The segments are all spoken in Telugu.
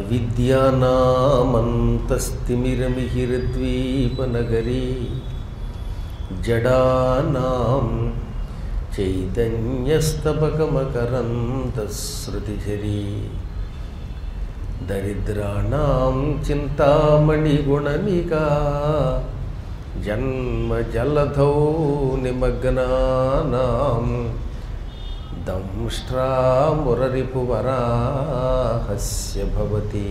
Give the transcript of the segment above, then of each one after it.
అవిద్యానామంతస్తిమిరమిహిరద్వీపనగరీ జడానాం చైతన్యస్తబకమకరంతశ్రుతిఝరీ దరిద్రాణం చింతామణిగుణనికా జన్మజలధౌ నిమగ్నానాం దంష్ట్రామురరిపువరాహస్య భవతి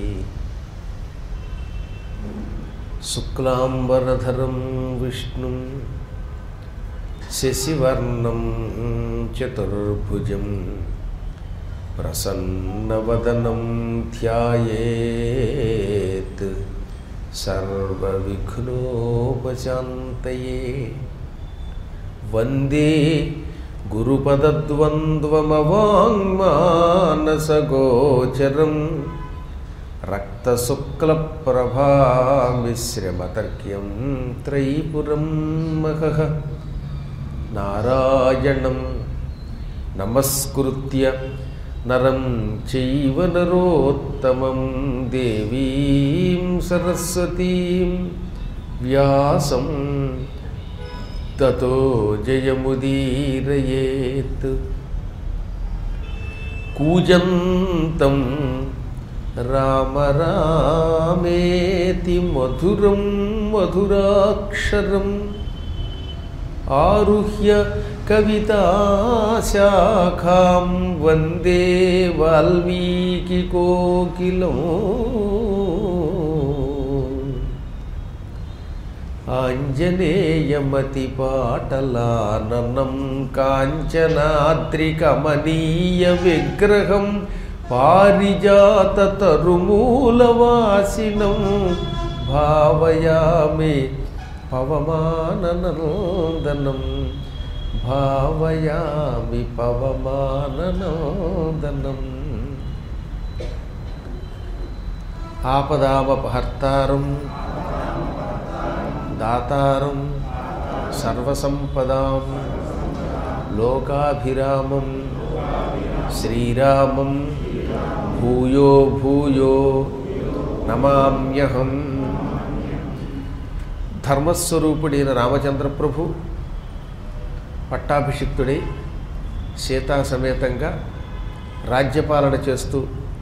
శుక్లాంబరధరం విష్ణుం శశివర్ణం చతుర్భుజం ప్రసన్నవదనం ధ్యాయేత్ సర్వవిఘ్నోపశాంతయే వందే గురుపదద్వంద్వమవాङ्మానసగోచరం రక్తశుక్లప్రభామిశ్రమతర్క్యం త్రైపురం మహః నారాయణం నమస్కృత్య నరం చైవ నరోత్తమం దేవీం సరస్వతీం వ్యాసం తతో జయముదీరయేత్ కూజంతం రామ రామేతి మధురం మధురాక్షరం ఆరుహ్య కవితాశాఖాం వందే వాల్మీకికోకిలం ఆంజనేయమతిపాటలాననం కాంచనాద్రికమనీయ విగ్రహం పారిజాతరుమూలవాసినం భావయామి పవమాననందనం భావయామి పవమాననందనం ఆపదామపహర్తారం దాతారం సర్వసంపదాం లోకాభిరామం శ్రీరామం భూయో భూయో నమామ్యహం ధర్మస్వరూపుడైన రామచంద్ర ప్రభు పట్టాభిషిక్తుడై సీతా సమేతంగా రాజ్యపాలన చేస్తూ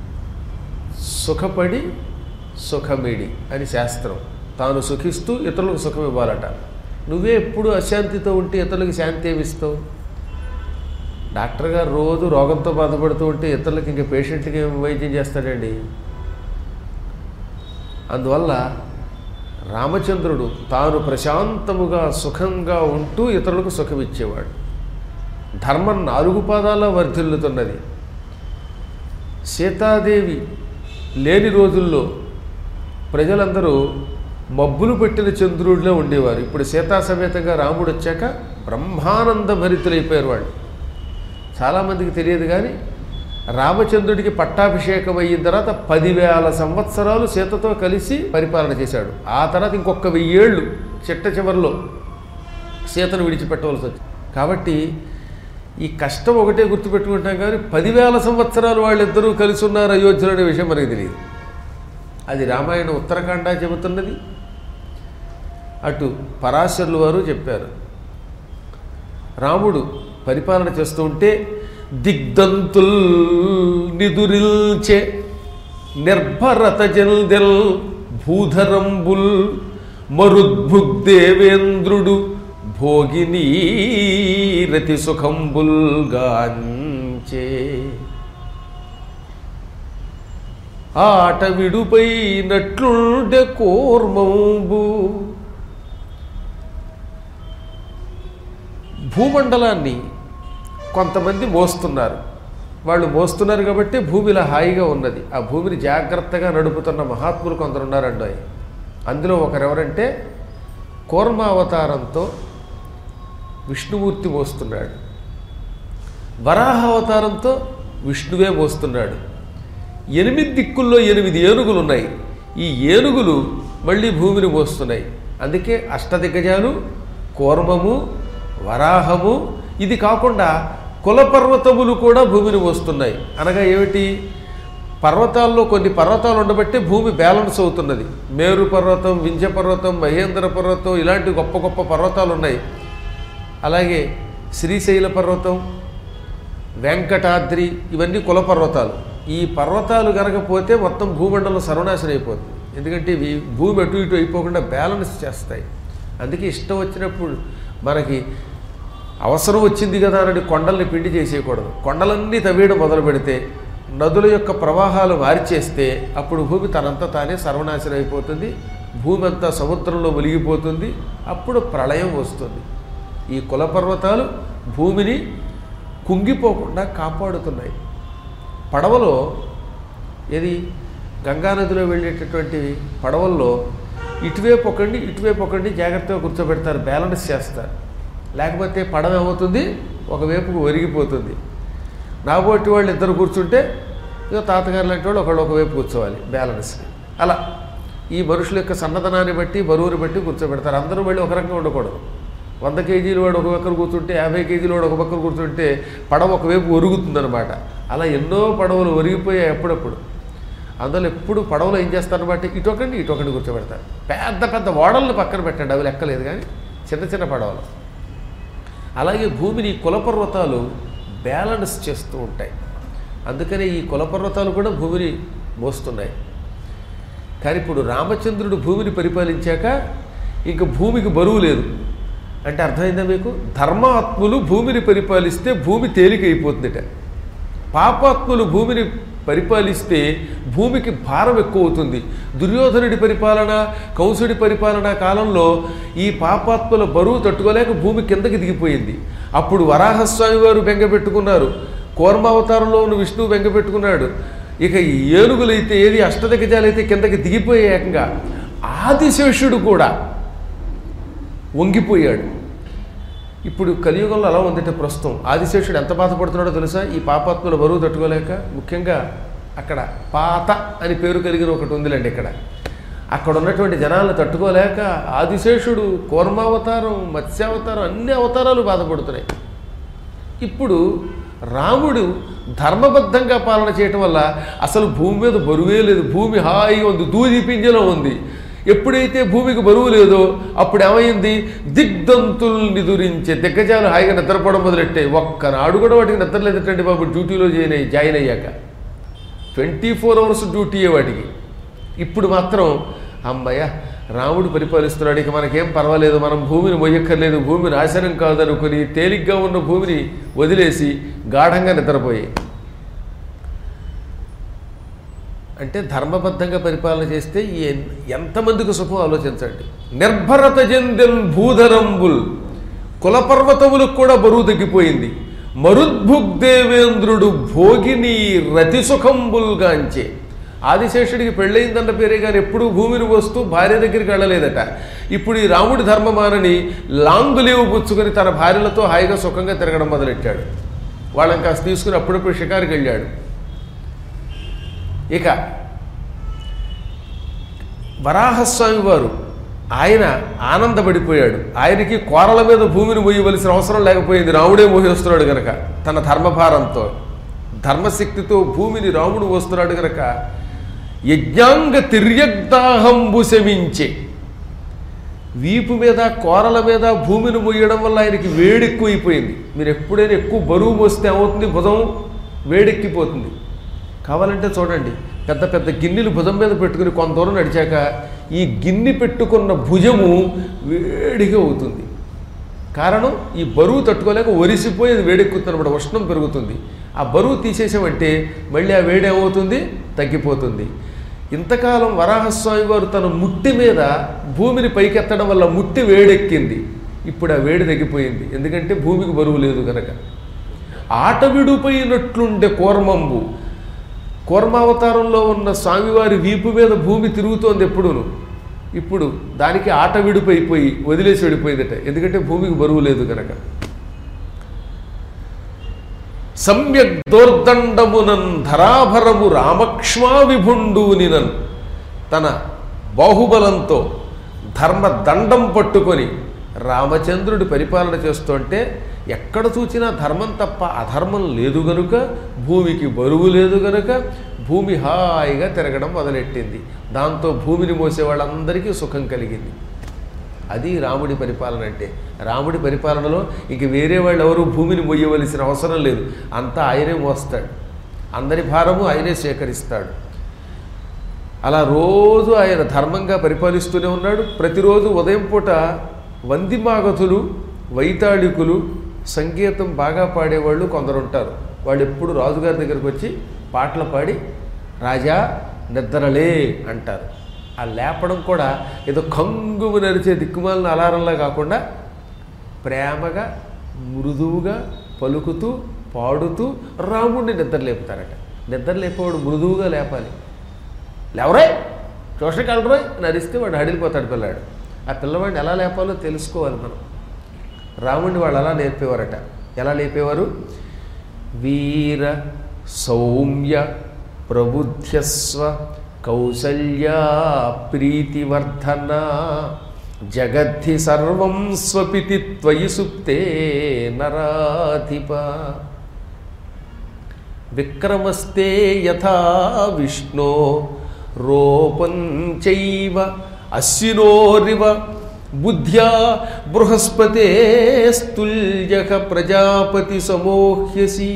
సుఖపడి సుఖమిడి అని శాస్త్రం తాను సుఖిస్తూ ఇతరులకు సుఖం ఇవ్వాలట నువ్వే ఎప్పుడు అశాంతితో ఉంటే ఇతరులకు శాంతి ఏమిస్తావు డాక్టర్ గారు రోజు రోగంతో బాధపడుతూ ఉంటే ఇతరులకు ఇంకా పేషెంట్కి ఏం వైద్యం చేస్తాడండి అందువల్ల రామచంద్రుడు తాను ప్రశాంతముగా సుఖంగా ఉంటూ ఇతరులకు సుఖమిచ్చేవాడు ధర్మం నాలుగు పాదాల వర్ధిల్లుతున్నది సీతాదేవి లేని రోజుల్లో ప్రజలందరూ మబ్బులు పెట్టిన చంద్రుడిలో ఉండేవారు ఇప్పుడు సీతా సమేతంగా రాముడు వచ్చాక బ్రహ్మానంద భరితులైపోయారు వాళ్ళు చాలామందికి తెలియదు కానీ రామచంద్రుడికి పట్టాభిషేకం అయిన తర్వాత పదివేల సంవత్సరాలు సీతతో కలిసి పరిపాలన చేశాడు ఆ తర్వాత ఇంకొక వెయ్యేళ్ళు చిట్ట చివరిలో సీతను విడిచిపెట్టవలసి వచ్చింది కాబట్టి ఈ కష్టం ఒకటే గుర్తుపెట్టుకుంటాం కానీ పదివేల సంవత్సరాలు వాళ్ళిద్దరూ కలిసి ఉన్నారు అయోధ్యలో అనే విషయం మనకి తెలియదు అది రామాయణ ఉత్తరాఖండ చెబుతున్నది అటు పరాశరులు వారు చెప్పారు రాముడు పరిపాలన చేస్తూ ఉంటే దిగ్దంతుల్ నిదురిల్చే నిర్భరత జల్దెల్ భూధరంబుల్ మరుద్భుగ్దేవేంద్రుడు భోగినీ రతి సుఖంబుల్ గాంచే ఆట విడుపైనట్లుండే కూర్మంబు భూమండలాన్ని కొంతమంది మోస్తున్నారు వాళ్ళు మోస్తున్నారు కాబట్టి భూమి ఇలా హాయిగా ఉన్నది ఆ భూమిని జాగ్రత్తగా నడుపుతున్న మహాత్ములు కొందరు ఉన్నారండి అందులో ఒకరెవరంటే కూర్మావతారంతో విష్ణుమూర్తి మోస్తున్నాడు వరాహ అవతారంతో విష్ణువే మోస్తున్నాడు ఎనిమిది దిక్కుల్లో ఎనిమిది ఏనుగులు ఉన్నాయి ఈ ఏనుగులు మళ్ళీ భూమిని మోస్తున్నాయి అందుకే అష్టదిగ్గజాలు కూర్మము వరాహము ఇది కాకుండా కులపర్వతములు కూడా భూమిని మోస్తున్నాయి అనగా ఏమిటి పర్వతాల్లో కొన్ని పర్వతాలు ఉండబట్టి భూమి బ్యాలెన్స్ అవుతున్నది మేరు పర్వతం వింధ్య పర్వతం మహేంద్ర పర్వతం ఇలాంటి గొప్ప గొప్ప పర్వతాలు ఉన్నాయి అలాగే శ్రీశైల పర్వతం వెంకటాద్రి ఇవన్నీ కుల పర్వతాలు ఈ పర్వతాలు కనుక పోతే మొత్తం భూమండలం సర్వనాశనం అయిపోతుంది ఎందుకంటే ఇవి భూమి అటు ఇటు అయిపోకుండా బ్యాలెన్స్ చేస్తాయి అందుకే ఇష్టం వచ్చినప్పుడు మనకి అవసరం వచ్చింది కదా అని కొండల్ని పిండి చేసేయకూడదు కొండలన్నీ తవ్వేయడం మొదలు పెడితే నదుల యొక్క ప్రవాహాలు మార్చేస్తే అప్పుడు భూమి తనంతా తానే సర్వనాశనం అయిపోతుంది భూమి అంతా సముద్రంలో మునిగిపోతుంది అప్పుడు ప్రళయం వస్తుంది ఈ కుల పర్వతాలు భూమిని కుంగిపోకుండా కాపాడుతున్నాయి పడవలో ఏది గంగానదిలో వెళ్ళేటటువంటి పడవల్లో ఇటువైపు ఒకడిని ఇటువైపు ఒకడిని జాగ్రత్తగా కూర్చోబెడతారు బ్యాలెన్స్ చేస్తారు లేకపోతే పడవ ఏమవుతుంది ఒకవైపుకు ఒరిగిపోతుంది నాబోటి వాళ్ళు ఇద్దరు కూర్చుంటే ఇక తాతగారు లాంటి వాళ్ళు ఒకళ్ళు ఒకవైపు కూర్చోవాలి బ్యాలెన్స్కి అలా ఈ మనుషుల యొక్క సన్నదనాన్ని బట్టి బరువుని బట్టి కూర్చోబెడతారు అందరూ మళ్ళీ ఒక రకంగా ఉండకూడదు వంద కేజీలు వాడు ఒక పక్కన కూర్చుంటే యాభై కేజీలు వాడు ఒక పక్కన కూర్చుంటే పడవ ఒకవైపు ఒరుగుతుందనమాట అలా ఎన్నో పడవలు ఒరిగిపోయాయి ఎప్పుడప్పుడు అందులో ఎప్పుడు పడవలు ఏం చేస్తారనమాట ఇటొకండి ఇటొకండి కూర్చోబెడతారు పెద్ద పెద్ద ఓడల్ని పక్కన పెట్టండి అవి లెక్కలేదు కానీ చిన్న చిన్న పడవలు అలాగే భూమిని ఈ కులపర్వతాలు బ్యాలెన్స్ చేస్తూ ఉంటాయి అందుకనే ఈ కులపర్వతాలు కూడా భూమిని మోస్తున్నాయి కానీ ఇప్పుడు రామచంద్రుడు భూమిని పరిపాలించాక ఇంక భూమికి బరువు లేదు అంటే అర్థమైందా మీకు ధర్మాత్ములు భూమిని పరిపాలిస్తే భూమి తేలికైపోతుందట పాపాత్ములు భూమిని పరిపాలిస్తే భూమికి భారం ఎక్కువ అవుతుంది దుర్యోధనుడి పరిపాలన కౌసుడి పరిపాలన కాలంలో ఈ పాపాత్ముల బరువు తట్టుకోలేక భూమి కిందకి దిగిపోయింది అప్పుడు వరాహస్వామి వారు బెంగపెట్టుకున్నారు కూర్మావతారంలో ఉన్న విష్ణువు బెంగపెట్టుకున్నాడు ఇక ఈ ఏనుగులైతే ఏది అష్టదిగజాలైతే కిందకి దిగిపోయే ఏకంగా ఆదిశేషుడు కూడా వంగిపోయాడు ఇప్పుడు కలియుగంలో అలా ఉందంటే ప్రస్తుతం ఆదిశేషుడు ఎంత బాధపడుతున్నాడో తెలుసా ఈ పాపాత్ముల బరువు తట్టుకోలేక ముఖ్యంగా అక్కడ పాత అని పేరు కలిగిన ఒకటి ఉందిలేండి ఇక్కడ అక్కడ ఉన్నటువంటి జనాలను తట్టుకోలేక ఆదిశేషుడు కూర్మావతారం మత్స్యావతారం అన్ని అవతారాలు బాధపడుతున్నాయి ఇప్పుడు రాముడు ధర్మబద్ధంగా పాలన చేయటం వల్ల అసలు భూమి మీద బరువే లేదు భూమి హాయిగా ఉంది దూది పింజలో ఉంది ఎప్పుడైతే భూమికి బరువు లేదో అప్పుడు ఏమైంది దిగ్దంతుల్ని దురించే దిగ్గజాలు హాయిగా నిద్రపోవడం మొదలెట్టాయి ఒక్కనాడు కూడా వాటికి నిద్ర లేదటండి బాబు డ్యూటీలో జాయిన్ అయ్యి జాయిన్ అయ్యాక ట్వంటీ ఫోర్ అవర్స్ డ్యూటీయే వాటికి ఇప్పుడు మాత్రం అమ్మయ్య రాముడు పరిపాలిస్తున్నాడు ఇక మనకేం పర్వాలేదు మనం భూమిని మొయ్యక్కర్లేదు భూమి నాశనం కాదనుకుని తేలిగ్గా ఉన్న భూమిని వదిలేసి గాఢంగా నిద్రపోయి అంటే ధర్మబద్ధంగా పరిపాలన చేస్తే ఈ ఎన్- ఎంతమందికి సుఖం ఆలోచించండి నిర్భరత చెందిన్ భూధరంబుల్ కులపర్వతములకు కూడా బరువు తగ్గిపోయింది మరుద్భుగ్దేవేంద్రుడు భోగిని రతి సుఖంబుల్గాంచే ఆదిశేషుడికి పెళ్ళయిందన్న పేరే కానీ ఎప్పుడూ భూమిని వస్తూ భార్య దగ్గరికి వెళ్ళలేదట ఇప్పుడు ఈ రాముడి ధర్మమానని లాంగు లీవు పుచ్చుకొని తన భార్యలతో హాయిగా సుఖంగా తిరగడం మొదలెట్టాడు వాళ్ళని కాస్త తీసుకుని అప్పుడప్పుడు షికారుకి వెళ్ళాడు ఇక వరాహస్వామి వారు ఆయన ఆనందపడిపోయాడు ఆయనకి కోరల మీద భూమిని మోయవలసిన అవసరం లేకపోయింది రాముడే మోహిస్తున్నాడు గనక తన ధర్మభారంతో ధర్మశక్తితో భూమిని రాముడు వస్తున్నాడు గనక యజ్ఞాంగ తిర్యగ్దాహంబు శమించే వీపు మీద కోరల మీద భూమిని మొయ్యడం వల్ల ఆయనకి వేడెక్కువైపోయింది మీరు ఎప్పుడైనా ఎక్కువ బరువు మోస్తే ఏమవుతుంది భుజం వేడెక్కిపోతుంది కావాలంటే చూడండి పెద్ద పెద్ద గిన్నెలు భుజం మీద పెట్టుకుని కొంత దూరం నడిచాక ఈ గిన్నె పెట్టుకున్న భుజము వేడిగా అవుతుంది కారణం ఈ బరువు తట్టుకోలేక ఒరిసిపోయి అది వేడెక్కుతుంది అనమాట ఉష్ణం పెరుగుతుంది ఆ బరువు తీసేసామంటే మళ్ళీ ఆ వేడి ఏమవుతుంది తగ్గిపోతుంది ఇంతకాలం వరాహస్వామి వారు తన ముట్టి మీద భూమిని పైకెత్తడం వల్ల ముట్టి వేడెక్కింది ఇప్పుడు ఆ వేడి తగ్గిపోయింది ఎందుకంటే భూమికి బరువు లేదు కనుక ఆట విడిపోయినట్లుండే కూర్మంబు కూర్మావతారంలో ఉన్న స్వామివారి వీపు మీద భూమి తిరుగుతోంది ఎప్పుడూను ఇప్పుడు దానికి ఆట విడిపోయిపోయి వదిలేసి వెళ్ళిపోయిందట ఎందుకంటే భూమికి బరువు లేదు కనుక సమ్యక్ దోర్దండమునన్ ధరాభరము రామక్ష్మా విభుండూనినన్ తన బాహుబలంతో ధర్మ దండం పట్టుకొని రామచంద్రుడి పరిపాలన చేస్తుంటే ఎక్కడ చూచినా ధర్మం తప్ప అధర్మం లేదు గనుక భూమికి బరువు లేదు గనుక భూమి హాయిగా తిరగడం మొదలెట్టింది దాంతో భూమిని మోసే వాళ్ళందరికీ సుఖం కలిగింది అది రాముడి పరిపాలన అంటే రాముడి పరిపాలనలో ఇంక వేరే వాళ్ళు ఎవరు భూమిని మొయ్యవలసిన అవసరం లేదు అంతా ఆయనే మోస్తాడు అందరి భారము ఆయనే సేకరిస్తాడు అలా రోజు ఆయన ధర్మంగా పరిపాలిస్తూనే ఉన్నాడు ప్రతిరోజు ఉదయం పూట వందిమాగతులు వైతాళికులు సంగీతం బాగా పాడేవాళ్ళు కొందరు ఉంటారు వాళ్ళు ఎప్పుడు రాజుగారి దగ్గరికి వచ్చి పాటలు పాడి రాజా నిద్రలే అంటారు ఆ లేపడం కూడా ఏదో కంగుము నరిచే దిక్కుమాలిన అలారంలా కాకుండా ప్రేమగా మృదువుగా పలుకుతూ పాడుతూ రాముడిని నిద్ర లేపుతారట నిద్ర లేపేవాడు మృదువుగా లేపాలి లేవరే ట్యూషన్కి వెళ్ళరోయ్ అని అరిస్తే వాడు అడిగిపోతాడు పిల్లాడు ఆ పిల్లవాడిని ఎలా లేపాలో తెలుసుకోవాలి మనం రాముడిని వాళ్ళు అలా నేర్పేవారట ఎలా లేపేవారు వీర సౌమ్య ప్రబుద్ధ్యస్వ కౌసల్యా ప్రీతివర్ధన జగద్ధి సర్వం స్వపితి త్వయి సుప్తే నరాధిప విక్రమస్తే యథా విష్ణో రూపం చైవ అశ్వినోరివ బుద్ధ్యా బృహస్పతే స్తుల్యక ప్రజాపతి సమోహ్యసి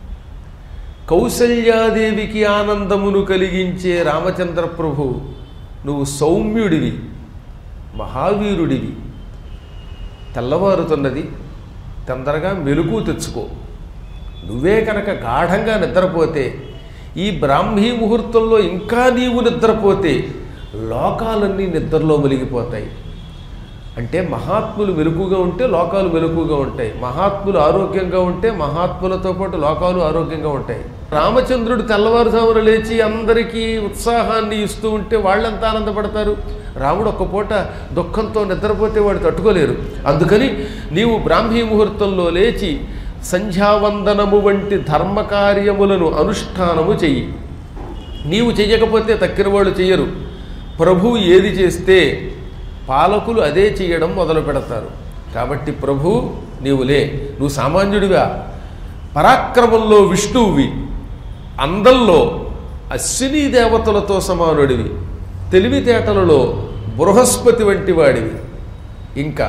కౌసల్యాదేవికి ఆనందమును కలిగించే రామచంద్ర ప్రభు నువ్వు సౌమ్యుడివి మహావీరుడివి తెల్లవారుతున్నది తొందరగా మెలుగు తెచ్చుకో నువ్వే కనుక గాఢంగా నిద్రపోతే ఈ బ్రాహ్మీ ముహూర్తంలో ఇంకా నీవు నిద్రపోతే లోకాలన్నీ నిద్రలో వెలిగిపోతాయి అంటే మహాత్ములు మెలుకుగా ఉంటే లోకాలు మెలుకుగా ఉంటాయి మహాత్ములు ఆరోగ్యంగా ఉంటే మహాత్ములతో పాటు లోకాలు ఆరోగ్యంగా ఉంటాయి రామచంద్రుడు తెల్లవారుజామున లేచి అందరికీ ఉత్సాహాన్ని ఇస్తూ ఉంటే వాళ్ళంతా ఆనందపడతారు రాముడు ఒక్క పూట దుఃఖంతో నిద్రపోతే వాడు తట్టుకోలేరు అందుకని నీవు బ్రాహ్మీ ముహూర్తంలో లేచి సంధ్యావందనము వంటి ధర్మకార్యములను అనుష్ఠానము చెయ్యి నీవు చెయ్యకపోతే తక్కిన వాళ్ళు చెయ్యరు ప్రభువు ఏది చేస్తే పాలకులు అదే చేయడం మొదలు పెడతారు కాబట్టి ప్రభు నీవు లే నువ్వు సామాన్యుడిగా పరాక్రమంలో విష్ణువువి అందంలో అశ్విని దేవతలతో సమానుడివి తెలివితేటలలో బృహస్పతి వంటి వాడివి ఇంకా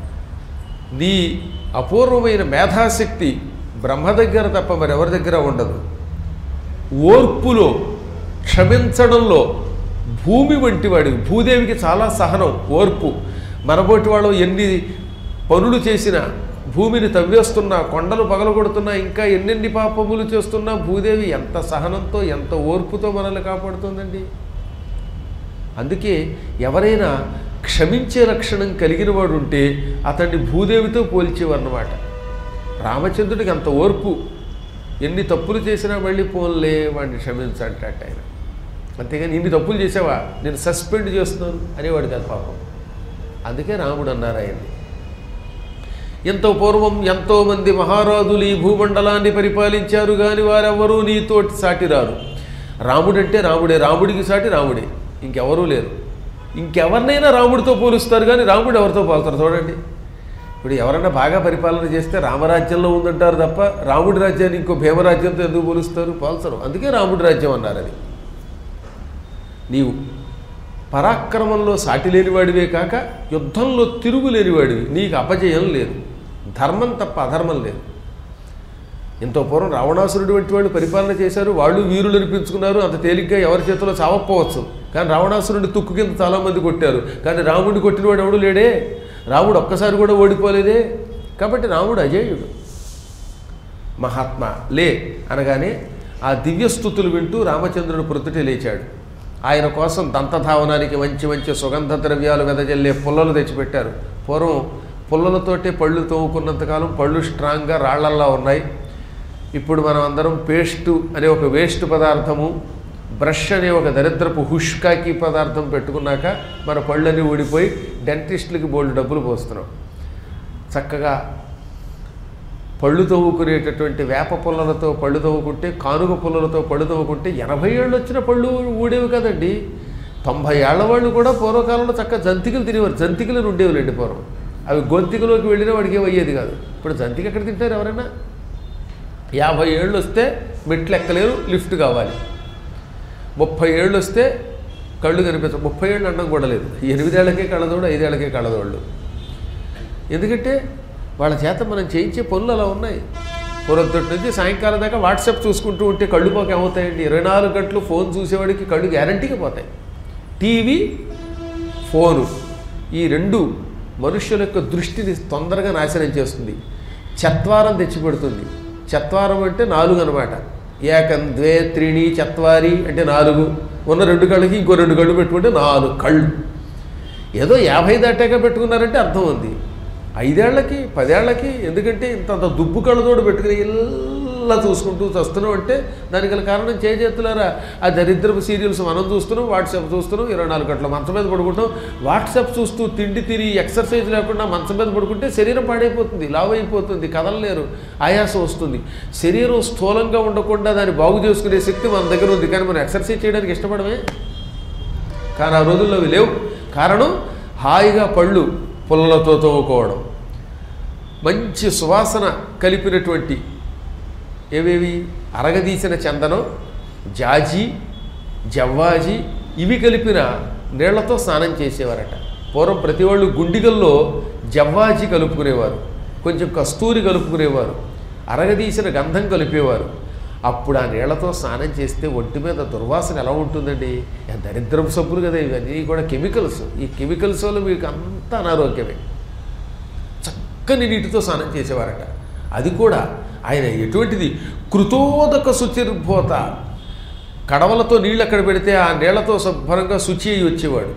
నీ అపూర్వమైన మేధాశక్తి బ్రహ్మ దగ్గర తప్ప మరెవరి దగ్గర ఉండదు ఓర్పులో క్షమించడంలో భూమి వంటి వాడివి భూదేవికి చాలా సహనం ఓర్పు మనబోటి వాళ్ళు ఎన్ని పనులు చేసినా భూమిని తవ్వేస్తున్నా కొండలు పగలగొడుతున్నా ఇంకా ఎన్నెన్ని పాపములు చేస్తున్నా భూదేవి ఎంత సహనంతో ఎంత ఓర్పుతో మనల్ని కాపాడుతుందండి అందుకే ఎవరైనా క్షమించే లక్షణం కలిగిన వాడు ఉంటే అతన్ని భూదేవితో పోల్చేవారన్నమాట రామచంద్రుడికి అంత ఓర్పు ఎన్ని తప్పులు చేసినా మళ్ళీ పోన్లే వాడిని క్షమించంటాట ఆయన అంతేగాని ఇన్ని తప్పులు చేసావా నేను సస్పెండ్ చేస్తున్నాను అనేవాడు కాదు పాపం అందుకే రాముడు అన్నారు ఆయన్ని ఎంతో పూర్వం ఎంతోమంది మహారాజులు ఈ భూమండలాన్ని పరిపాలించారు కానీ వారెవ్వరూ నీతోటి సాటిరారు రాముడంటే రాముడే రాముడికి సాటి రాముడే ఇంకెవరూ లేరు ఇంకెవరినైనా రాముడితో పోలుస్తారు కానీ రాముడు ఎవరితో పోలుతారు చూడండి ఇప్పుడు ఎవరన్నా బాగా పరిపాలన చేస్తే రామరాజ్యంలో ఉందంటారు తప్ప రాముడి రాజ్యాన్ని ఇంకో భీమరాజ్యంతో ఎందుకు పోలుస్తారు పోల్చరు అందుకే రాముడి రాజ్యం అన్నారు అది నీవు పరాక్రమంలో సాటి లేనివాడివే కాక యుద్ధంలో తిరుగు లేనివాడివి నీకు అపజయం లేదు ధర్మం తప్ప అధర్మం లేదు ఎంతో పూర్వం రావణాసురుడు వంటి వాళ్ళు పరిపాలన చేశారు వాళ్ళు వీరులు అనిపించుకున్నారు అంత తేలిగ్గా ఎవరి చేతిలో చావకపోవచ్చు కానీ రావణాసురుడిని తుక్కు కింద చాలామంది కొట్టారు కానీ రాముడిని కొట్టినవాడు ఎవడు లేడే రాముడు ఒక్కసారి కూడా ఓడిపోలేదే కాబట్టి రాముడు అజేయుడు మహాత్మా లే అనగానే ఆ దివ్యస్థుతులు వింటూ రామచంద్రుడు ప్రొద్దుటే లేచాడు ఆయన కోసం దంతధావనానికి మంచి మంచి సుగంధ ద్రవ్యాలు వెదజల్లే పుల్లలు తెచ్చిపెట్టారు పూర్వం పుల్లలతోటే పళ్ళు తోముకున్నంతకాలం పళ్ళు స్ట్రాంగ్గా రాళ్లల్లా ఉన్నాయి ఇప్పుడు మనం అందరం పేస్టు అనే ఒక వేస్ట్ పదార్థము బ్రష్ అనే ఒక దరిద్రపు హుష్కాకి పదార్థం పెట్టుకున్నాక మన పళ్ళని ఊడిపోయి డెంటిస్టులకి బోల్డ్ డబ్బులు పోస్తున్నాం చక్కగా పళ్ళు తవ్వుకునేటటువంటి వేప పుల్లలతో పళ్ళు తవ్వుకుంటే కానుగ పుల్లలతో పళ్ళు తవ్వుకుంటే ఎనభై ఏళ్ళు వచ్చిన పళ్ళు ఊడేవి కదండి తొంభై ఏళ్ల వాళ్ళు కూడా పూర్వకాలంలో చక్కగా జంతికలు తినేవారు జంతికలు ఉండేవిలేండి పూర్వం అవి గొంతికలోకి వెళ్ళినా వాడికి ఏం అయ్యేది కాదు ఇప్పుడు జంతికి ఎక్కడ తింటారు ఎవరైనా యాభై ఏళ్ళు వస్తే మెట్లు ఎక్కలేరు లిఫ్ట్ కావాలి ముప్పై ఏళ్ళు వస్తే కళ్ళు కనిపించవు ముప్పై ఏళ్ళు అన్నం కూడా లేదు ఎనిమిదేళ్లకే కళ్ళదోడు ఐదేళ్లకే కళ్ళదోళ్ళు ఎందుకంటే వాళ్ళ చేత మనం చేయించే పనులు అలా ఉన్నాయి పొరొద్దటి నుంచి సాయంకాలం దాకా వాట్సాప్ చూసుకుంటూ ఉంటే కళ్ళు పోక ఏమవుతాయండి ఇరవై నాలుగు గంటలు ఫోన్ చూసేవాడికి కళ్ళు గ్యారంటీగా పోతాయి టీవీ ఫోను ఈ రెండు మనుష్యుల యొక్క దృష్టిని తొందరగా నాశనం చేస్తుంది చత్వారం తెచ్చిపెడుతుంది చత్వారం అంటే నాలుగు అనమాట ఏకం ద్వే త్రీణి చత్వారి అంటే నాలుగు ఉన్న రెండు కళ్ళకి ఇంకో రెండు కళ్ళు పెట్టుకుంటే నాలుగు కళ్ళు ఏదో యాభై దాటాక పెట్టుకున్నారంటే అర్థం ఉంది ఐదేళ్లకి పదేళ్లకి ఎందుకంటే ఇంత అంత దుబ్బు కళ్ళతోడు పెట్టుకుని ఇలా చూసుకుంటూ వస్తున్నాం అంటే దానికి గల కారణం చేతులారా ఆ దరిద్రపు సీరియల్స్ మనం చూస్తున్నాం వాట్సాప్ చూస్తున్నాం ఇరవై నాలుగు గంటల మంచం మీద పడుకుంటాం వాట్సాప్ చూస్తూ తిండి తిరిగి ఎక్సర్సైజ్ లేకుండా మంచం మీద పడుకుంటే శరీరం పాడైపోతుంది లావు అయిపోతుంది కదలలేరు ఆయాసం వస్తుంది శరీరం స్థూలంగా ఉండకుండా దాన్ని బాగు చేసుకునే శక్తి మన దగ్గర ఉంది కానీ మనం ఎక్సర్సైజ్ చేయడానికి ఇష్టపడమే కానీ ఆ రోజుల్లో అవి లేవు కారణం హాయిగా పళ్ళు పుల్లలతో తోముకోవడం మంచి సువాసన కలిపినటువంటి ఏవేవి అరగదీసిన చందనం జాజి జవ్వాజి ఇవి కలిపిన నీళ్లతో స్నానం చేసేవారట పూర్వం ప్రతి వాళ్ళు గుండిగల్లో జవ్వాజి కలుపుకునేవారు కొంచెం కస్తూరి కలుపుకునేవారు అరగదీసిన గంధం కలిపేవారు అప్పుడు ఆ నీళ్లతో స్నానం చేస్తే ఒంటి మీద దుర్వాసన ఎలా ఉంటుందండి ఏ దరిద్రం సబ్బులు కదా ఇవన్నీ కూడా కెమికల్స్ ఈ కెమికల్స్ వల్ల మీకు అంత అనారోగ్యమే చక్కని నీటితో స్నానం చేసేవారట అది కూడా ఆయన ఎటువంటిది కృతోదక శుచిర్భూత కడవలతో నీళ్ళు అక్కడ పెడితే ఆ నీళ్లతో శుభ్రంగా శుచి అయి వచ్చేవాడు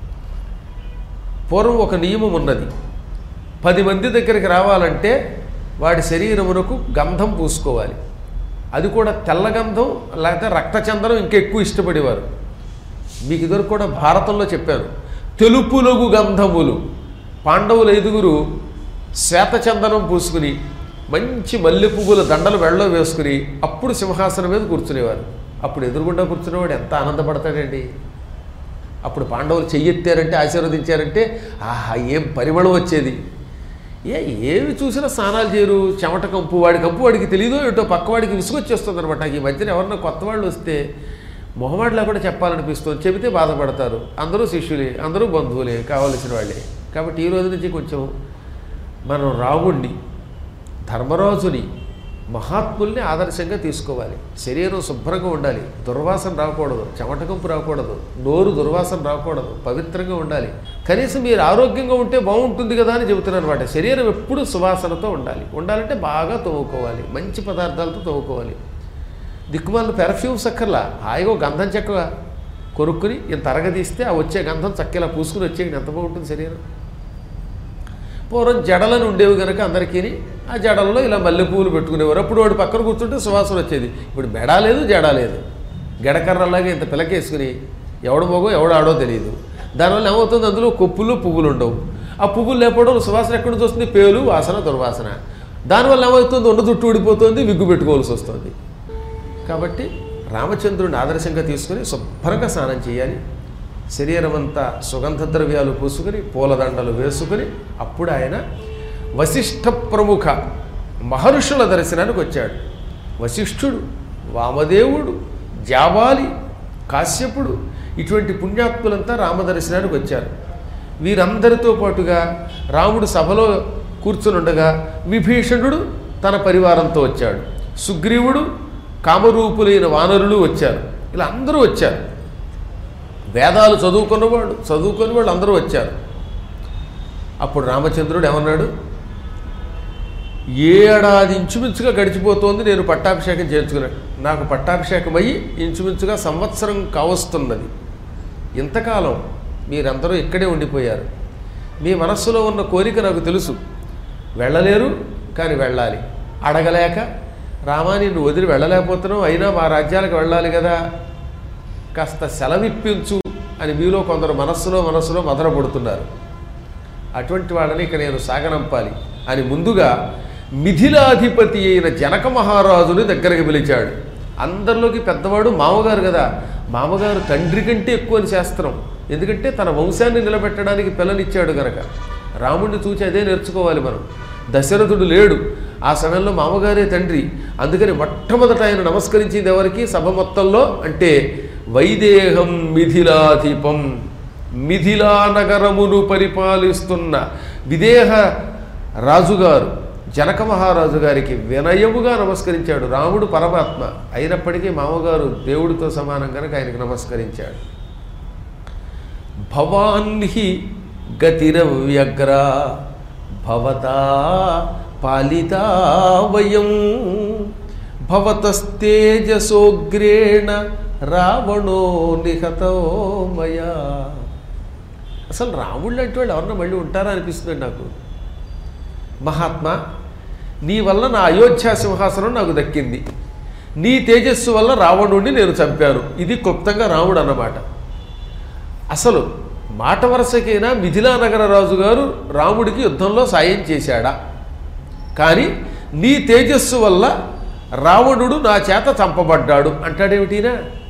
పూర్వం ఒక నియమం ఉన్నది పది మంది దగ్గరికి రావాలంటే వాడి శరీరమునకు గంధం పూసుకోవాలి అది కూడా తెల్ల గంధం లేకపోతే రక్తచందనం ఇంకా ఎక్కువ ఇష్టపడేవారు మీకు ఇదివరకు కూడా భారతంలో చెప్పాను తెలుపులగు గంధములు పాండవులు ఐదుగురు శ్వేతచందనం పూసుకుని మంచి మల్లె పువ్వుల దండలు వెళ్ళలో వేసుకుని అప్పుడు సింహాసనం మీద కూర్చునేవారు అప్పుడు ఎదురుగుండా కూర్చునేవాడు ఎంత ఆనందపడతాడండి అప్పుడు పాండవులు చెయ్యెత్తారంటే ఆశీర్వదించారంటే ఆహా ఏం పరిమళం వచ్చేది ఏ ఏమి చూసినా స్నానాలు చేయరు చెమట కంపు వాడి కంపు వాడికి తెలియదో ఏటో పక్కవాడికి విసుగొచ్చేస్తుంది అనమాట ఈ మధ్యన ఎవరన్నా కొత్త వాళ్ళు వస్తే మొహమాటలా కూడా చెప్పాలనిపిస్తుంది చెబితే బాధపడతారు అందరూ శిష్యులే అందరూ బంధువులే కావలసిన వాళ్ళే కాబట్టి ఈ రోజు నుంచి కొంచెం మనం రాముణ్ణి ధర్మరాజుని మహాత్ముల్ని ఆదర్శంగా తీసుకోవాలి శరీరం శుభ్రంగా ఉండాలి దుర్వాసన రాకూడదు చెమటకంపు రాకూడదు నోరు దుర్వాసన రాకూడదు పవిత్రంగా ఉండాలి కనీసం మీరు ఆరోగ్యంగా ఉంటే బాగుంటుంది కదా అని చెబుతున్నాను అనమాట శరీరం ఎప్పుడు సువాసనతో ఉండాలి ఉండాలంటే బాగా తవ్వుకోవాలి మంచి పదార్థాలతో తవ్వుకోవాలి దిక్కుమాలను పెర్ఫ్యూమ్స్ అక్కర్లా హాయిగా ఓ గంధం చెక్క కొనుక్కుని ఇంత అరగదీస్తే ఆ వచ్చే గంధం చక్కెలా పూసుకుని వచ్చేయండి ఎంత బాగుంటుంది శరీరం పూర్వం జడలను ఉండేవి కనుక అందరికీ ఆ జడలలో ఇలా మల్లెపూలు పెట్టుకునేవారు అప్పుడు వాడు పక్కన కూర్చుంటే సువాసన వచ్చేది ఇప్పుడు బెడ లేదు జడ లేదు గడకర్రలాగా ఇంత పిలకేసుకుని ఎవడు మగో ఎవడు ఆడో తెలియదు దానివల్ల ఏమవుతుంది అందులో కొప్పులు పువ్వులు ఉండవు ఆ పువ్వులు లేకపోవడం సువాసన ఎక్కడి నుంచి వస్తుంది పేలు వాసన దుర్వాసన దానివల్ల ఏమవుతుంది ఉన్న జుట్టు ఊడిపోతుంది విగ్గు పెట్టుకోవాల్సి వస్తుంది కాబట్టి రామచంద్రుడిని ఆదర్శంగా తీసుకుని శుభ్రంగా స్నానం చేయాలి శరీరం అంతా సుగంధ ద్రవ్యాలు పూసుకుని పూలదండలు వేసుకుని అప్పుడు ఆయన వశిష్ఠ ప్రముఖ మహర్షుల దర్శనానికి వచ్చాడు వశిష్ఠుడు వామదేవుడు జాబాలి కాశ్యపుడు ఇటువంటి పుణ్యాత్ములంతా రామదర్శనానికి వచ్చారు వీరందరితో పాటుగా రాముడు సభలో కూర్చునుండగా విభీషణుడు తన పరివారంతో వచ్చాడు సుగ్రీవుడు కామరూపులైన వానరులు వచ్చారు ఇలా అందరూ వచ్చారు వేదాలు చదువుకున్నవాడు చదువుకుని వాళ్ళు అందరూ వచ్చారు అప్పుడు రామచంద్రుడు ఏమన్నాడు ఏడాది ఇంచుమించుగా గడిచిపోతోంది నేను పట్టాభిషేకం చేర్చుకున్నాను నాకు పట్టాభిషేకం అయ్యి ఇంచుమించుగా సంవత్సరం కావస్తున్నది ఇంతకాలం మీరందరూ ఇక్కడే ఉండిపోయారు మీ మనస్సులో ఉన్న కోరిక నాకు తెలుసు వెళ్ళలేరు కానీ వెళ్ళాలి అడగలేక రామా నిన్ను వదిలి వెళ్ళలేకపోతున్నావు అయినా మా రాజ్యాలకు వెళ్ళాలి కదా కాస్త సెలవిప్పించు అని మీలో కొందరు మనస్సులో మనస్సులో మదనపడుతున్నారు అటువంటి వాళ్ళని ఇక నేను సాగనంపాలి అని ముందుగా మిథిలాధిపతి అయిన జనక మహారాజుని దగ్గరికి పిలిచాడు అందరిలోకి పెద్దవాడు మామగారు కదా మామగారు తండ్రి కంటే ఎక్కువ అని శాస్త్రం ఎందుకంటే తన వంశాన్ని నిలబెట్టడానికి పిల్లనిచ్చాడు గనక రాముడిని చూచి అదే నేర్చుకోవాలి మనం దశరథుడు లేడు ఆ సమయంలో మామగారే తండ్రి అందుకని మొట్టమొదట ఆయన నమస్కరించింది ఎవరికి సభ మొత్తంలో అంటే వైదేహం మిథిలాధిపం మిథిలా నగరమును పరిపాలిస్తున్న విదేహ రాజుగారు జనక మహారాజు గారికి వినయముగా నమస్కరించాడు రాముడు పరమాత్మ అయినప్పటికీ మామగారు దేవుడితో సమానం కనుక ఆయనకి నమస్కరించాడు భవాన్హి గతిరవ్యగ్ర భవతా పాలితా వయం భవతస్తేజసోగ్రేణ రావణో నిహతో మయా అసలు రాముళ్ళు అంటే వాళ్ళు ఎవరన్నా మళ్ళీ ఉంటారా అనిపిస్తుంది నాకు మహాత్మా నీ వల్ల నా అయోధ్య సింహాసనం నాకు దక్కింది నీ తేజస్సు వల్ల రావణుడిని నేను చంపాను ఇది క్లుప్తంగా రాముడు అన్నమాట అసలు మాట వరుసకైనా మిథిలా నగర రాజు గారు రాముడికి యుద్ధంలో సాయం చేశాడా కానీ నీ తేజస్సు వల్ల రావణుడు నా చేత చంపబడ్డాడు అంటాడేమిటినా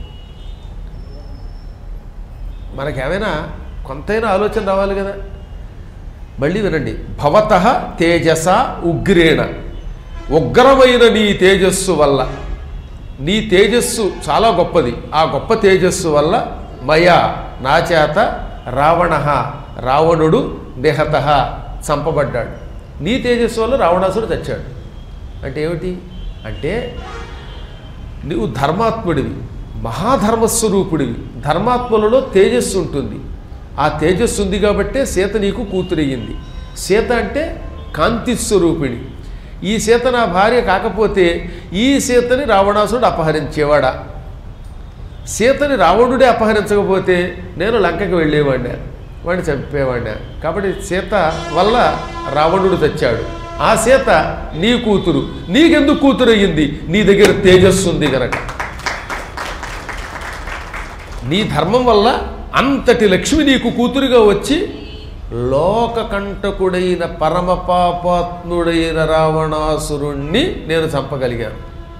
మనకేమైనా కొంతైనా ఆలోచన రావాలి కదా మళ్ళీ వినండి భవత తేజస ఉగ్రేణ ఉగ్రమైన నీ తేజస్సు వల్ల నీ తేజస్సు చాలా గొప్పది ఆ గొప్ప తేజస్సు వల్ల మయా నా చేత రావణ రావణుడు నిహత చంపబడ్డాడు నీ తేజస్సు వల్ల రావణాసుడు చచ్చాడు అంటే ఏమిటి అంటే నువ్వు ధర్మాత్ముడివి మహాధర్మస్వరూపుడివి ధర్మాత్ములలో తేజస్సు ఉంటుంది ఆ తేజస్సు ఉంది కాబట్టే సీత నీకు కూతురయ్యింది సీత అంటే కాంతి స్వరూపిణి ఈ సీత నా భార్య కాకపోతే ఈ సీతని రావణాసుడు అపహరించేవాడా సీతని రావణుడే అపహరించకపోతే నేను లంకకి వెళ్ళేవాడినా వాడిని చంపేవాడినా కాబట్టి సీత వల్ల రావణుడు తెచ్చాడు ఆ సీత నీ కూతురు నీకెందుకు కూతురు అయ్యింది నీ దగ్గర తేజస్సు ఉంది కనుక నీ ధర్మం వల్ల అంతటి లక్ష్మి నీకు కూతురుగా వచ్చి లోకకంటకుడైన పరమ పాపాత్ముడైన రావణాసురుణ్ణి నేను చంపగలిగాను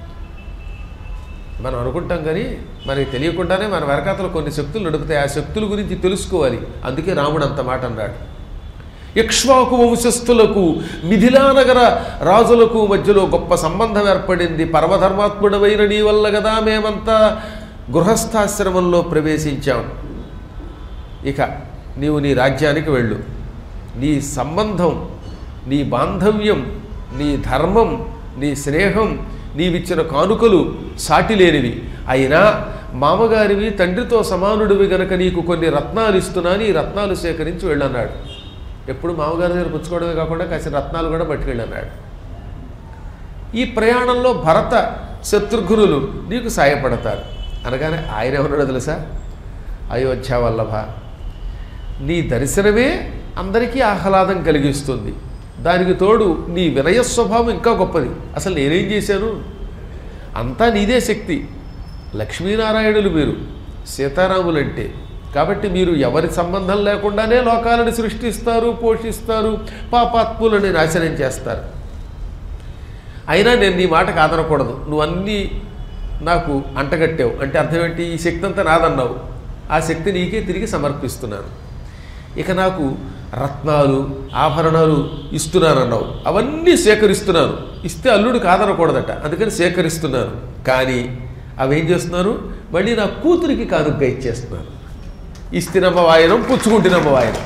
మనం అనుకుంటాం కానీ మనకి తెలియకుండానే మన వెనకాతలు కొన్ని శక్తులు నడుపుతాయి ఆ శక్తుల గురించి తెలుసుకోవాలి అందుకే రాముడు అంత మాట అన్నాడు ఇక్ష్వాకు వంశస్థులకు మిథిలానగర రాజులకు మధ్యలో గొప్ప సంబంధం ఏర్పడింది పరమధర్మాత్ముడమైన నీ వల్ల కదా మేమంతా గృహస్థాశ్రమంలో ప్రవేశించాం ఇక నీవు నీ రాజ్యానికి వెళ్ళు నీ సంబంధం నీ బాంధవ్యం నీ ధర్మం నీ స్నేహం నీవిచ్చిన కానుకలు సాటి లేనివి అయినా మామగారివి తండ్రితో సమానుడివి గనక నీకు కొన్ని రత్నాలు ఇస్తున్నాను ఈ రత్నాలు సేకరించి వెళ్ళన్నాడు ఎప్పుడు మామగారి దగ్గర పుచ్చుకోవడమే కాకుండా కాసిన రత్నాలు కూడా పట్టుకెళ్ళన్నాడు ఈ ప్రయాణంలో భరత శత్రుఘ్నులు నీకు సాయపడతారు అనగానే ఆయన ఏమన్నాడు తెలుసా అయోధ్య వల్లభ నీ దర్శనమే అందరికీ ఆహ్లాదం కలిగిస్తుంది దానికి తోడు నీ వినయ స్వభావం ఇంకా గొప్పది అసలు నేనేం చేశాను అంతా నీదే శక్తి లక్ష్మీనారాయణులు మీరు సీతారాములంటే కాబట్టి మీరు ఎవరి సంబంధం లేకుండానే లోకాలను సృష్టిస్తారు పోషిస్తారు పాపాత్ములని నాశనం చేస్తారు అయినా నేను నీ మాట కాదనకూడదు నువ్వు అన్నీ నాకు అంటగట్టావు అంటే అర్థం ఏంటి ఈ శక్తి అంతా నాదన్నావు ఆ శక్తి నీకే తిరిగి సమర్పిస్తున్నాను ఇక నాకు రత్నాలు ఆభరణాలు ఇస్తున్నానన్నావు అవన్నీ సేకరిస్తున్నాను ఇస్తే అల్లుడు కాదనకూడదట అందుకని సేకరిస్తున్నాను కానీ అవి ఏం చేస్తున్నాను మళ్ళీ నా కూతురికి కానుకగా ఇచ్చేస్తున్నాను ఇస్తినమ్మ వాయనం పుచ్చుకుంటున్నమ్మ వాయనం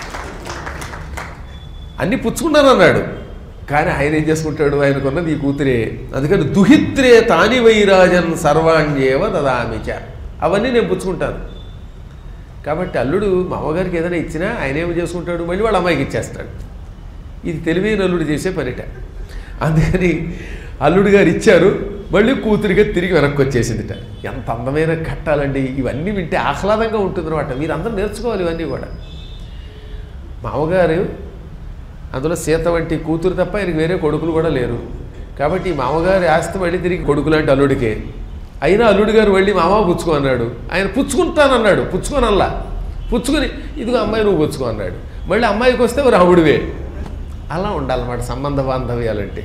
అన్ని పుచ్చుకున్నాను అన్నాడు కానీ ఆయన ఏం చేసుకుంటాడు ఆయనకున్న నీ కూతురే అందుకని దుహిత్రే తాని వైరాజన్ సర్వాణ్యేవ దదామిచ అవన్నీ నేను పుచ్చుకుంటాను కాబట్టి అల్లుడు మా అమ్మగారికి ఏదైనా ఇచ్చినా ఆయన ఏమి చేసుకుంటాడు మళ్ళీ వాళ్ళ అమ్మాయికి ఇచ్చేస్తాడు ఇది తెలివైన అల్లుడు చేసే పనిట అందుకని అల్లుడు గారు ఇచ్చారు మళ్ళీ కూతురిగా తిరిగి వెనక్కి వచ్చేసిందిట ఎంత అందమైన ఘట్టాలండి ఇవన్నీ వింటే ఆహ్లాదంగా ఉంటుందన్నమాట మీరందరూ నేర్చుకోవాలి ఇవన్నీ కూడా మామగారు అందులో సీత వంటి కూతురు తప్ప ఆయనకి వేరే కొడుకులు కూడా లేరు కాబట్టి ఈ మామగారి ఆస్తి మళ్ళీ తిరిగి కొడుకు లాంటి అల్లుడికే అయినా అల్లుడు గారు వెళ్ళి మామ పుచ్చుకో అన్నాడు ఆయన పుచ్చుకుంటానన్నాడు పుచ్చుకోనల్లా పుచ్చుకొని ఇదిగో అమ్మాయి నువ్వు పుచ్చుకో అన్నాడు మళ్ళీ అమ్మాయికి వస్తే రాముడివే అలా ఉండాలన్నమాట సంబంధ బాంధవ్యాలంటే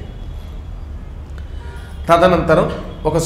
తదనంతరం ఒక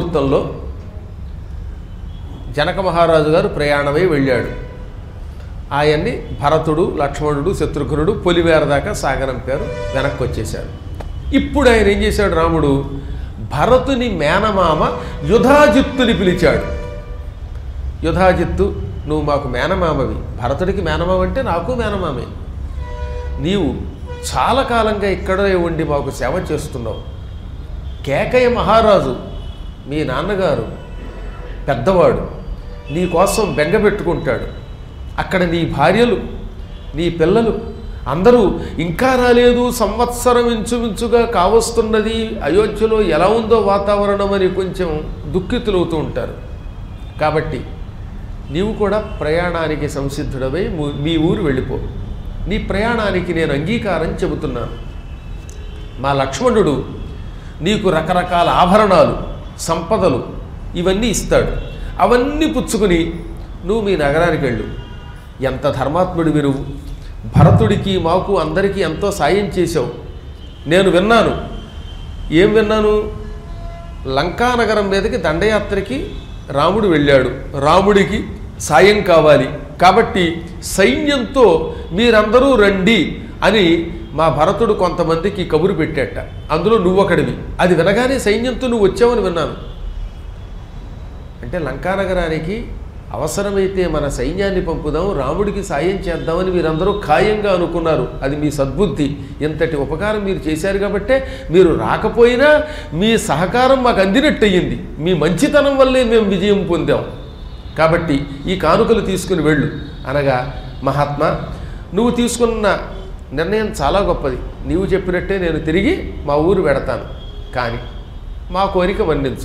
శుభముహూర్తంలో జనక మహారాజు గారు ప్రయాణమై వెళ్ళాడు ఆయన్ని భరతుడు లక్ష్మణుడు శత్రుఘ్నుడు పొలివేర దాకా సాగనంపారు వెనక్కి వచ్చేశారు ఇప్పుడు ఆయన ఏం చేశాడు రాముడు భరతుని మేనమామ యుధాజిత్తుని పిలిచాడు యుధాజిత్తు నువ్వు మాకు మేనమామవి భరతుడికి మేనమామ అంటే నాకు మేనమామే నీవు చాలా కాలంగా ఇక్కడే ఉండి మాకు సేవ చేస్తున్నావు కేకయ్య మహారాజు మీ నాన్నగారు పెద్దవాడు నీ కోసం బెంగ పెట్టుకుంటాడు అక్కడ నీ భార్యలు నీ పిల్లలు అందరూ ఇంకా రాలేదు సంవత్సరం ఇంచుమించుగా కావస్తున్నది అయోధ్యలో ఎలా ఉందో వాతావరణం అని కొంచెం దుఃఖితులవుతూ ఉంటారు కాబట్టి నీవు కూడా ప్రయాణానికి సంసిద్ధుడవై ము- మీ ఊరు వెళ్ళిపో నీ ప్రయాణానికి నేను అంగీకారం చెబుతున్నాను మా లక్ష్మణుడు నీకు రకరకాల ఆభరణాలు సంపదలు ఇవన్నీ ఇస్తాడు అవన్నీ పుచ్చుకుని నువ్వు మీ నగరానికి వెళ్ళు ఎంత ధర్మాత్ముడి విరువు భరతుడికి మాకు అందరికీ ఎంతో సాయం చేశావు నేను విన్నాను ఏం విన్నాను లంకానగరం మీదకి దండయాత్రకి రాముడు వెళ్ళాడు రాముడికి సాయం కావాలి కాబట్టి సైన్యంతో మీరందరూ రండి అని మా భరతుడు కొంతమందికి కబురు పెట్టాట అందులో నువ్వొకడివి అది వినగానే సైన్యంతో నువ్వు వచ్చావని విన్నాను అంటే లంకానగరానికి అవసరమైతే మన సైన్యాన్ని పంపుదాం రాముడికి సాయం చేద్దామని మీరందరూ ఖాయంగా అనుకున్నారు అది మీ సద్బుద్ధి ఇంతటి ఉపకారం మీరు చేశారు కాబట్టే మీరు రాకపోయినా మీ సహకారం మాకు అందినట్టు అయ్యింది మీ మంచితనం వల్లే మేము విజయం పొందాం కాబట్టి ఈ కానుకలు తీసుకుని వెళ్ళు అనగా మహాత్మా నువ్వు తీసుకున్న నిర్ణయం చాలా గొప్పది నీవు చెప్పినట్టే నేను తిరిగి మా ఊరు వెడతాను కానీ మా కోరిక వర్ణించు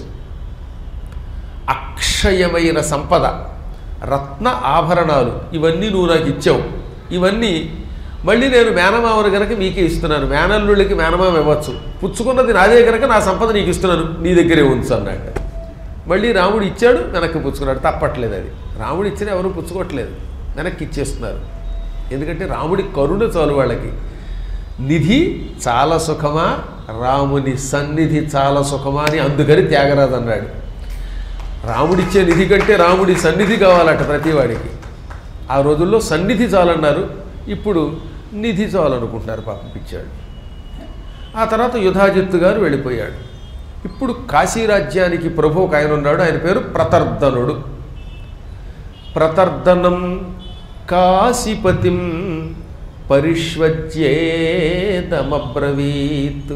అక్షయమైన సంపద రత్న ఆభరణాలు ఇవన్నీ నువ్వు నాకు ఇచ్చావు ఇవన్నీ మళ్ళీ నేను మేనమామను కనుక మీకే ఇస్తున్నాను మేనల్లుళ్ళకి మేనమామ ఇవ్వచ్చు పుచ్చుకున్నది నాదే కనుక నా సంపద నీకు ఇస్తున్నాను నీ దగ్గరే ఉంచు అన్నాడు మళ్ళీ రాముడు ఇచ్చాడు వెనక్కి పుచ్చుకున్నాడు తప్పట్లేదు అది రాముడు ఇచ్చిన ఎవరు పుచ్చుకోవట్లేదు వెనక్కి ఇచ్చేస్తున్నారు ఎందుకంటే రాముడి కరుణ చాలు వాళ్ళకి నిధి చాలా సుఖమా రాముని సన్నిధి చాలా సుఖమా అని అందుకని త్యాగరాజు అన్నాడు రాముడిచ్చే నిధి కంటే రాముడి సన్నిధి కావాలట ప్రతివాడికి ఆ రోజుల్లో సన్నిధి చాలన్నారు ఇప్పుడు నిధి చాలనుకుంటున్నారు పాపం పిచ్చాడు ఆ తర్వాత యుధాజిత్తు గారు వెళ్ళిపోయాడు ఇప్పుడు కాశీరాజ్యానికి ప్రభు ఒక ఆయన ఉన్నాడు ఆయన పేరు ప్రతర్ధనుడు ప్రతర్ధనం కాశీపతిం పరిష్వజ్యేదమబ్రవీత్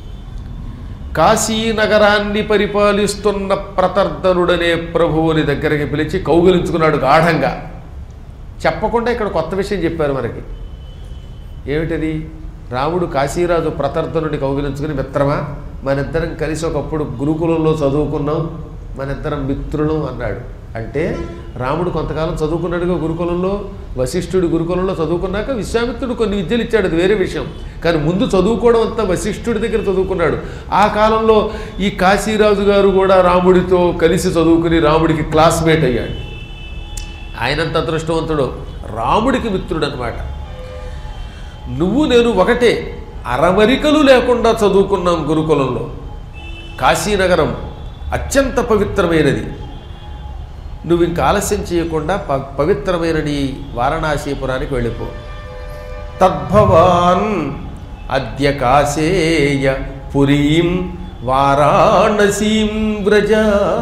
కాశీనగరాన్ని పరిపాలిస్తున్న ప్రతర్ధనుడనే ప్రభువుని దగ్గరికి పిలిచి కౌగిలించుకున్నాడు గాఢంగా చెప్పకుండా ఇక్కడ కొత్త విషయం చెప్పారు మనకి ఏమిటది రాముడు కాశీరాజు ప్రతర్ధనుడి కౌగిలించుకుని మిత్రమా మనిద్దరం కలిసి ఒకప్పుడు గురుకులంలో చదువుకున్నాం మనిద్దరం మిత్రులం అన్నాడు అంటే రాముడు కొంతకాలం చదువుకున్నాడుగా గురుకులంలో వశిష్ఠుడి గురుకులంలో చదువుకున్నాక విశ్వామిత్రుడు కొన్ని విద్యలు ఇచ్చాడు అది వేరే విషయం కానీ ముందు చదువుకోవడం అంతా వశిష్ఠుడి దగ్గర చదువుకున్నాడు ఆ కాలంలో ఈ కాశీరాజు గారు కూడా రాముడితో కలిసి చదువుకుని రాముడికి క్లాస్మేట్ అయ్యాడు ఆయనంత అదృష్టవంతుడు రాముడికి మిత్రుడు అనమాట నువ్వు నేను ఒకటే అరమరికలు లేకుండా చదువుకున్నాం గురుకులంలో కాశీనగరం అత్యంత పవిత్రమైనది నువ్వు ఇంకా ఆలస్యం చేయకుండా ప పవిత్రమైన నీ వారణాసీపురానికి వెళ్ళిపో తద్భవాన్ అద్య కాశేయ పురీం వారాణసీం వ్రజ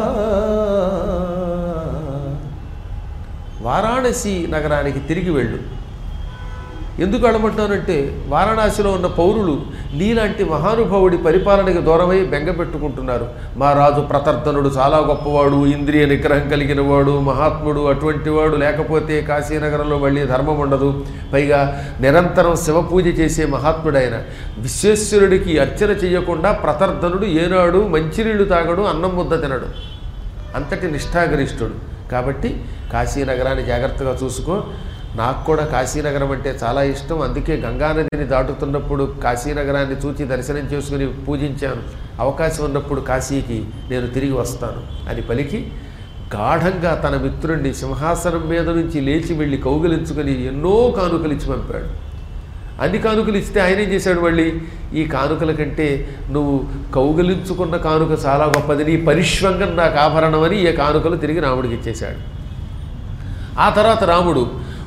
వారాణసి నగరానికి తిరిగి వెళ్ళు ఎందుకు అడమంటానంటే వారణాసిలో ఉన్న పౌరులు నీలాంటి మహానుభావుడి పరిపాలనకి దూరమై బెంగ పెట్టుకుంటున్నారు మా రాజు ప్రతర్ధనుడు చాలా గొప్పవాడు ఇంద్రియ నిగ్రహం కలిగిన వాడు మహాత్ముడు అటువంటి వాడు లేకపోతే కాశీనగరంలో మళ్ళీ ధర్మం ఉండదు పైగా నిరంతరం శివపూజ చేసే మహాత్ముడైన విశ్వేశ్వరుడికి అర్చన చేయకుండా ప్రతర్ధనుడు ఏనాడు మంచినీళ్లు తాగడు అన్నం ముద్ద తినడు అంతటి నిష్ఠాగరిష్ఠుడు కాబట్టి కాశీనగరాన్ని జాగ్రత్తగా చూసుకో నాకు కూడా కాశీనగరం అంటే చాలా ఇష్టం అందుకే గంగానదిని దాటుతున్నప్పుడు కాశీనగరాన్ని చూచి దర్శనం చేసుకుని పూజించాను అవకాశం ఉన్నప్పుడు కాశీకి నేను తిరిగి వస్తాను అని పలికి గాఢంగా తన మిత్రుణ్ణి సింహాసనం మీద నుంచి లేచి వెళ్ళి కౌగిలించుకొని ఎన్నో కానుకలు ఇచ్చి పంపాడు అన్ని కానుకలు ఇస్తే ఆయన ఏం చేశాడు మళ్ళీ ఈ కానుకల కంటే నువ్వు కౌగిలించుకున్న కానుక చాలా గొప్పది నీ పరిష్వంగం నాకు ఆభరణం అని ఈ కానుకలు తిరిగి రాముడికి ఇచ్చేశాడు ఆ తర్వాత రాముడు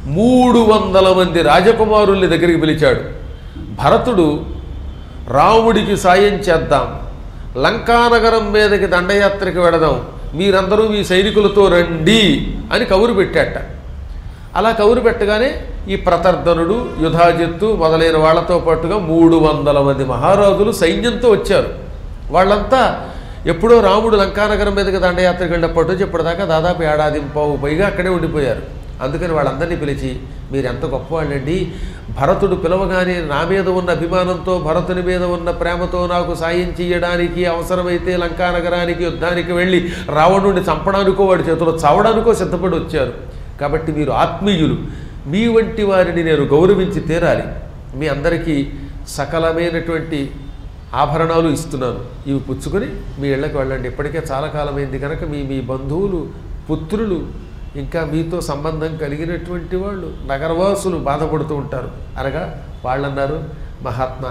మూడు వందల మంది రాజకుమారుల్ని దగ్గరికి పిలిచాడు భరతుడు రాముడికి సాయం చేద్దాం లంకానగరం మీదకి దండయాత్రకి వెడదాం మీరందరూ మీ సైనికులతో రండి అని కబురు పెట్టాట అలా కబురు పెట్టగానే ఈ ప్రతర్ధనుడు యుధాజిత్తు మొదలైన వాళ్ళతో పాటుగా మూడు వందల మంది మహారాజులు సైన్యంతో వచ్చారు వాళ్ళంతా ఎప్పుడో రాముడు లంకానగరం మీదకి దండయాత్రకు వెళ్ళినప్పటి నుంచి ఇప్పటిదాకా దాదాపు ఏడాది పావు పైగా అక్కడే ఉండిపోయారు అందుకని వాళ్ళందరినీ పిలిచి మీరు ఎంత గొప్పవాళ్ళండి భరతుడు పిలవగానే నా మీద ఉన్న అభిమానంతో భరతుని మీద ఉన్న ప్రేమతో నాకు సాయం చేయడానికి అవసరమైతే లంకానగరానికి యుద్ధానికి వెళ్ళి రావణుడిని చంపడానికో వాడి చేతిలో చావడానికో సిద్ధపడి వచ్చారు కాబట్టి మీరు ఆత్మీయులు మీ వంటి వారిని నేను గౌరవించి తీరాలి మీ అందరికీ సకలమైనటువంటి ఆభరణాలు ఇస్తున్నాను ఇవి పుచ్చుకొని మీ ఇళ్ళకి వెళ్ళండి ఇప్పటికే చాలా కాలమైంది కనుక మీ మీ బంధువులు పుత్రులు ఇంకా మీతో సంబంధం కలిగినటువంటి వాళ్ళు నగరవాసులు బాధపడుతూ ఉంటారు అనగా వాళ్ళన్నారు మహాత్మా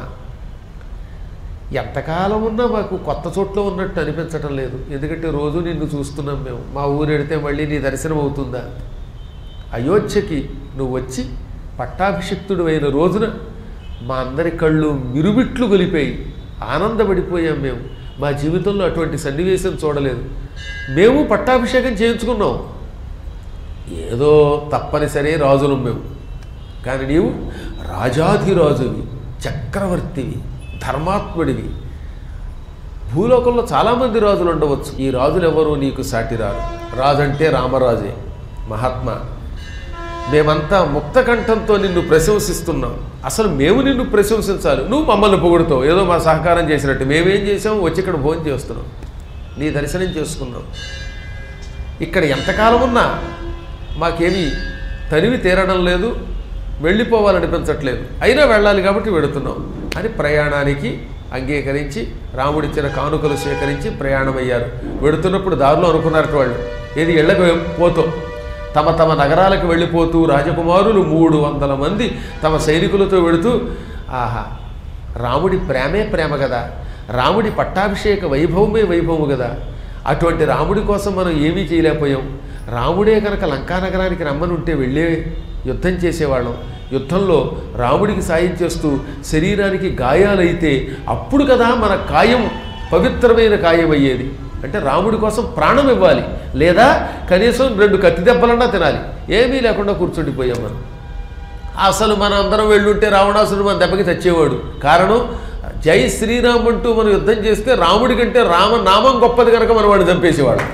ఎంతకాలం ఉన్నా మాకు కొత్త చోట్ల ఉన్నట్టు అనిపించటం లేదు ఎందుకంటే రోజు నిన్ను చూస్తున్నాం మేము మా ఊరు వెడితే మళ్ళీ నీ దర్శనం అవుతుందా అయోధ్యకి నువ్వు వచ్చి పట్టాభిషిక్తుడు అయిన రోజున మా అందరి కళ్ళు మిరుమిట్లు గొలిపోయి ఆనందపడిపోయాం మేము మా జీవితంలో అటువంటి సన్నివేశం చూడలేదు మేము పట్టాభిషేకం చేయించుకున్నాం ఏదో తప్పనిసరి రాజులం మేము కానీ నీవు రాజాధిరాజువి చక్రవర్తివి ధర్మాత్ముడివి భూలోకంలో చాలామంది రాజులు ఉండవచ్చు ఈ రాజులు ఎవరు నీకు సాటిరారు రాజంటే రామరాజే మహాత్మా మేమంతా ముక్తకంఠంతో నిన్ను ప్రశంసిస్తున్నాం అసలు మేము నిన్ను ప్రశంసించాలి నువ్వు మమ్మల్ని పొగుడుతావు ఏదో మా సహకారం చేసినట్టు మేమేం చేసాం వచ్చి ఇక్కడ భోజనం చేస్తున్నాం నీ దర్శనం చేసుకున్నాం ఇక్కడ ఎంతకాలం ఉన్నా మాకేమీ తనివి తీరడం లేదు వెళ్ళిపోవాలనిపించట్లేదు అయినా వెళ్ళాలి కాబట్టి వెడుతున్నాం అని ప్రయాణానికి అంగీకరించి రాముడిచ్చిన కానుకలు స్వీకరించి ప్రయాణమయ్యారు వెడుతున్నప్పుడు దారిలో అనుకున్నారట వాళ్ళు ఏది ఇళ్ళకు పోతాం తమ తమ నగరాలకు వెళ్ళిపోతూ రాజకుమారులు మూడు వందల మంది తమ సైనికులతో వెడుతూ ఆహా రాముడి ప్రేమే ప్రేమ కదా రాముడి పట్టాభిషేక వైభవమే వైభవము కదా అటువంటి రాముడి కోసం మనం ఏమీ చేయలేకపోయాం రాముడే కనుక లంకానగరానికి రమ్మని ఉంటే వెళ్ళే యుద్ధం చేసేవాళ్ళం యుద్ధంలో రాముడికి సాయం చేస్తూ శరీరానికి గాయాలైతే అప్పుడు కదా మన కాయం పవిత్రమైన కాయం అయ్యేది అంటే రాముడి కోసం ప్రాణం ఇవ్వాలి లేదా కనీసం రెండు కత్తి దెబ్బలన్నా తినాలి ఏమీ లేకుండా కూర్చుండిపోయాం మనం అసలు మన అందరం వెళ్ళుంటే రావణాసుడు మన దెబ్బకి చచ్చేవాడు కారణం జై శ్రీరామ్ అంటూ మనం యుద్ధం చేస్తే రాముడి కంటే రామ నామం గొప్పది కనుక మనం వాడిని చంపేసేవాడు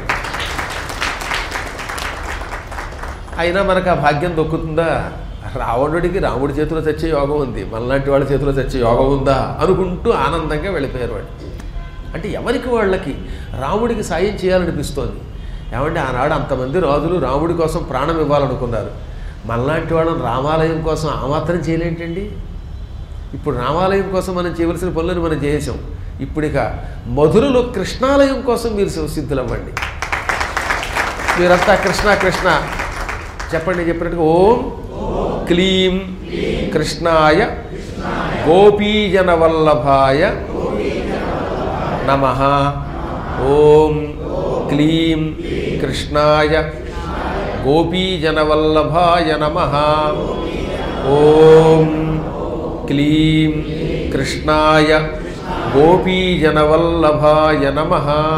అయినా మనకు ఆ భాగ్యం దొక్కుతుందా రావణుడికి రాముడి చేతిలో చచ్చే యోగం ఉంది మనలాంటి వాళ్ళ చేతిలో చచ్చే యోగం ఉందా అనుకుంటూ ఆనందంగా వెళ్ళిపోయారు వాడు అంటే ఎవరికి వాళ్ళకి రాముడికి సాయం చేయాలనిపిస్తోంది ఏమంటే ఆనాడు అంతమంది రాజులు రాముడి కోసం ప్రాణం ఇవ్వాలనుకున్నారు మనలాంటి వాళ్ళని రామాలయం కోసం ఆ మాత్రం చేయలేంటండి ఇప్పుడు రామాలయం కోసం మనం చేయవలసిన పనులను మనం చేసాం ఇప్పుడు ఇక మధురలో కృష్ణాలయం కోసం మీరు సిద్ధులవ్వండి మీరంతా కృష్ణ కృష్ణ చెప్పండి చెప్పినట్టుగా ఓం క్లీం కృష్ణాయ గోపీజన వల్లభాయ నమ ఓం క్లీం కృష్ణాయ గోపీజనవల్లభాయ నమ ఓం క్లీం కృష్ణాయ గోపీజనవల్లభాయ నమ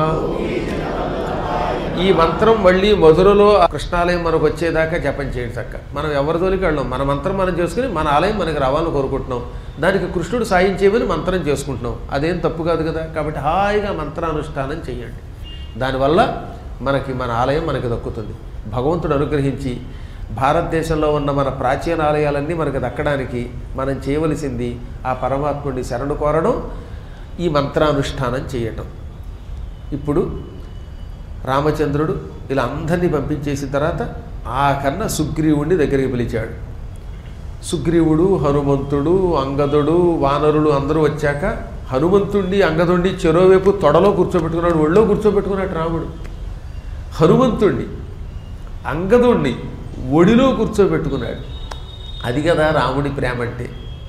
ఈ మంత్రం మళ్ళీ మధురలో ఆ కృష్ణాలయం మనకు వచ్చేదాకా జపం చేయండి చక్క మనం ఎవరి జోలికి వెళ్ళాం మన మంత్రం మనం చేసుకుని మన ఆలయం మనకి రావాలని కోరుకుంటున్నాం దానికి కృష్ణుడు సాయం చేయమని మంత్రం చేసుకుంటున్నాం అదేం తప్పు కాదు కదా కాబట్టి హాయిగా మంత్రానుష్ఠానం చేయండి దానివల్ల మనకి మన ఆలయం మనకి దక్కుతుంది భగవంతుడు అనుగ్రహించి భారతదేశంలో ఉన్న మన ప్రాచీన ఆలయాలన్నీ మనకు దక్కడానికి మనం చేయవలసింది ఆ పరమాత్ముడిని శరణు కోరడం ఈ మంత్రానుష్ఠానం చేయటం ఇప్పుడు రామచంద్రుడు ఇలా అందరినీ పంపించేసిన తర్వాత ఆ కన్నా సుగ్రీవుడిని దగ్గరికి పిలిచాడు సుగ్రీవుడు హనుమంతుడు అంగదుడు వానరులు అందరూ వచ్చాక హనుమంతుడిని అంగదుడిని చెరోవైపు తొడలో కూర్చోబెట్టుకున్నాడు ఒళ్ళో కూర్చోబెట్టుకున్నాడు రాముడు హనుమంతుడిని అంగదుడిని ఒడిలో కూర్చోబెట్టుకున్నాడు అది కదా రాముడి ప్రేమ అంటే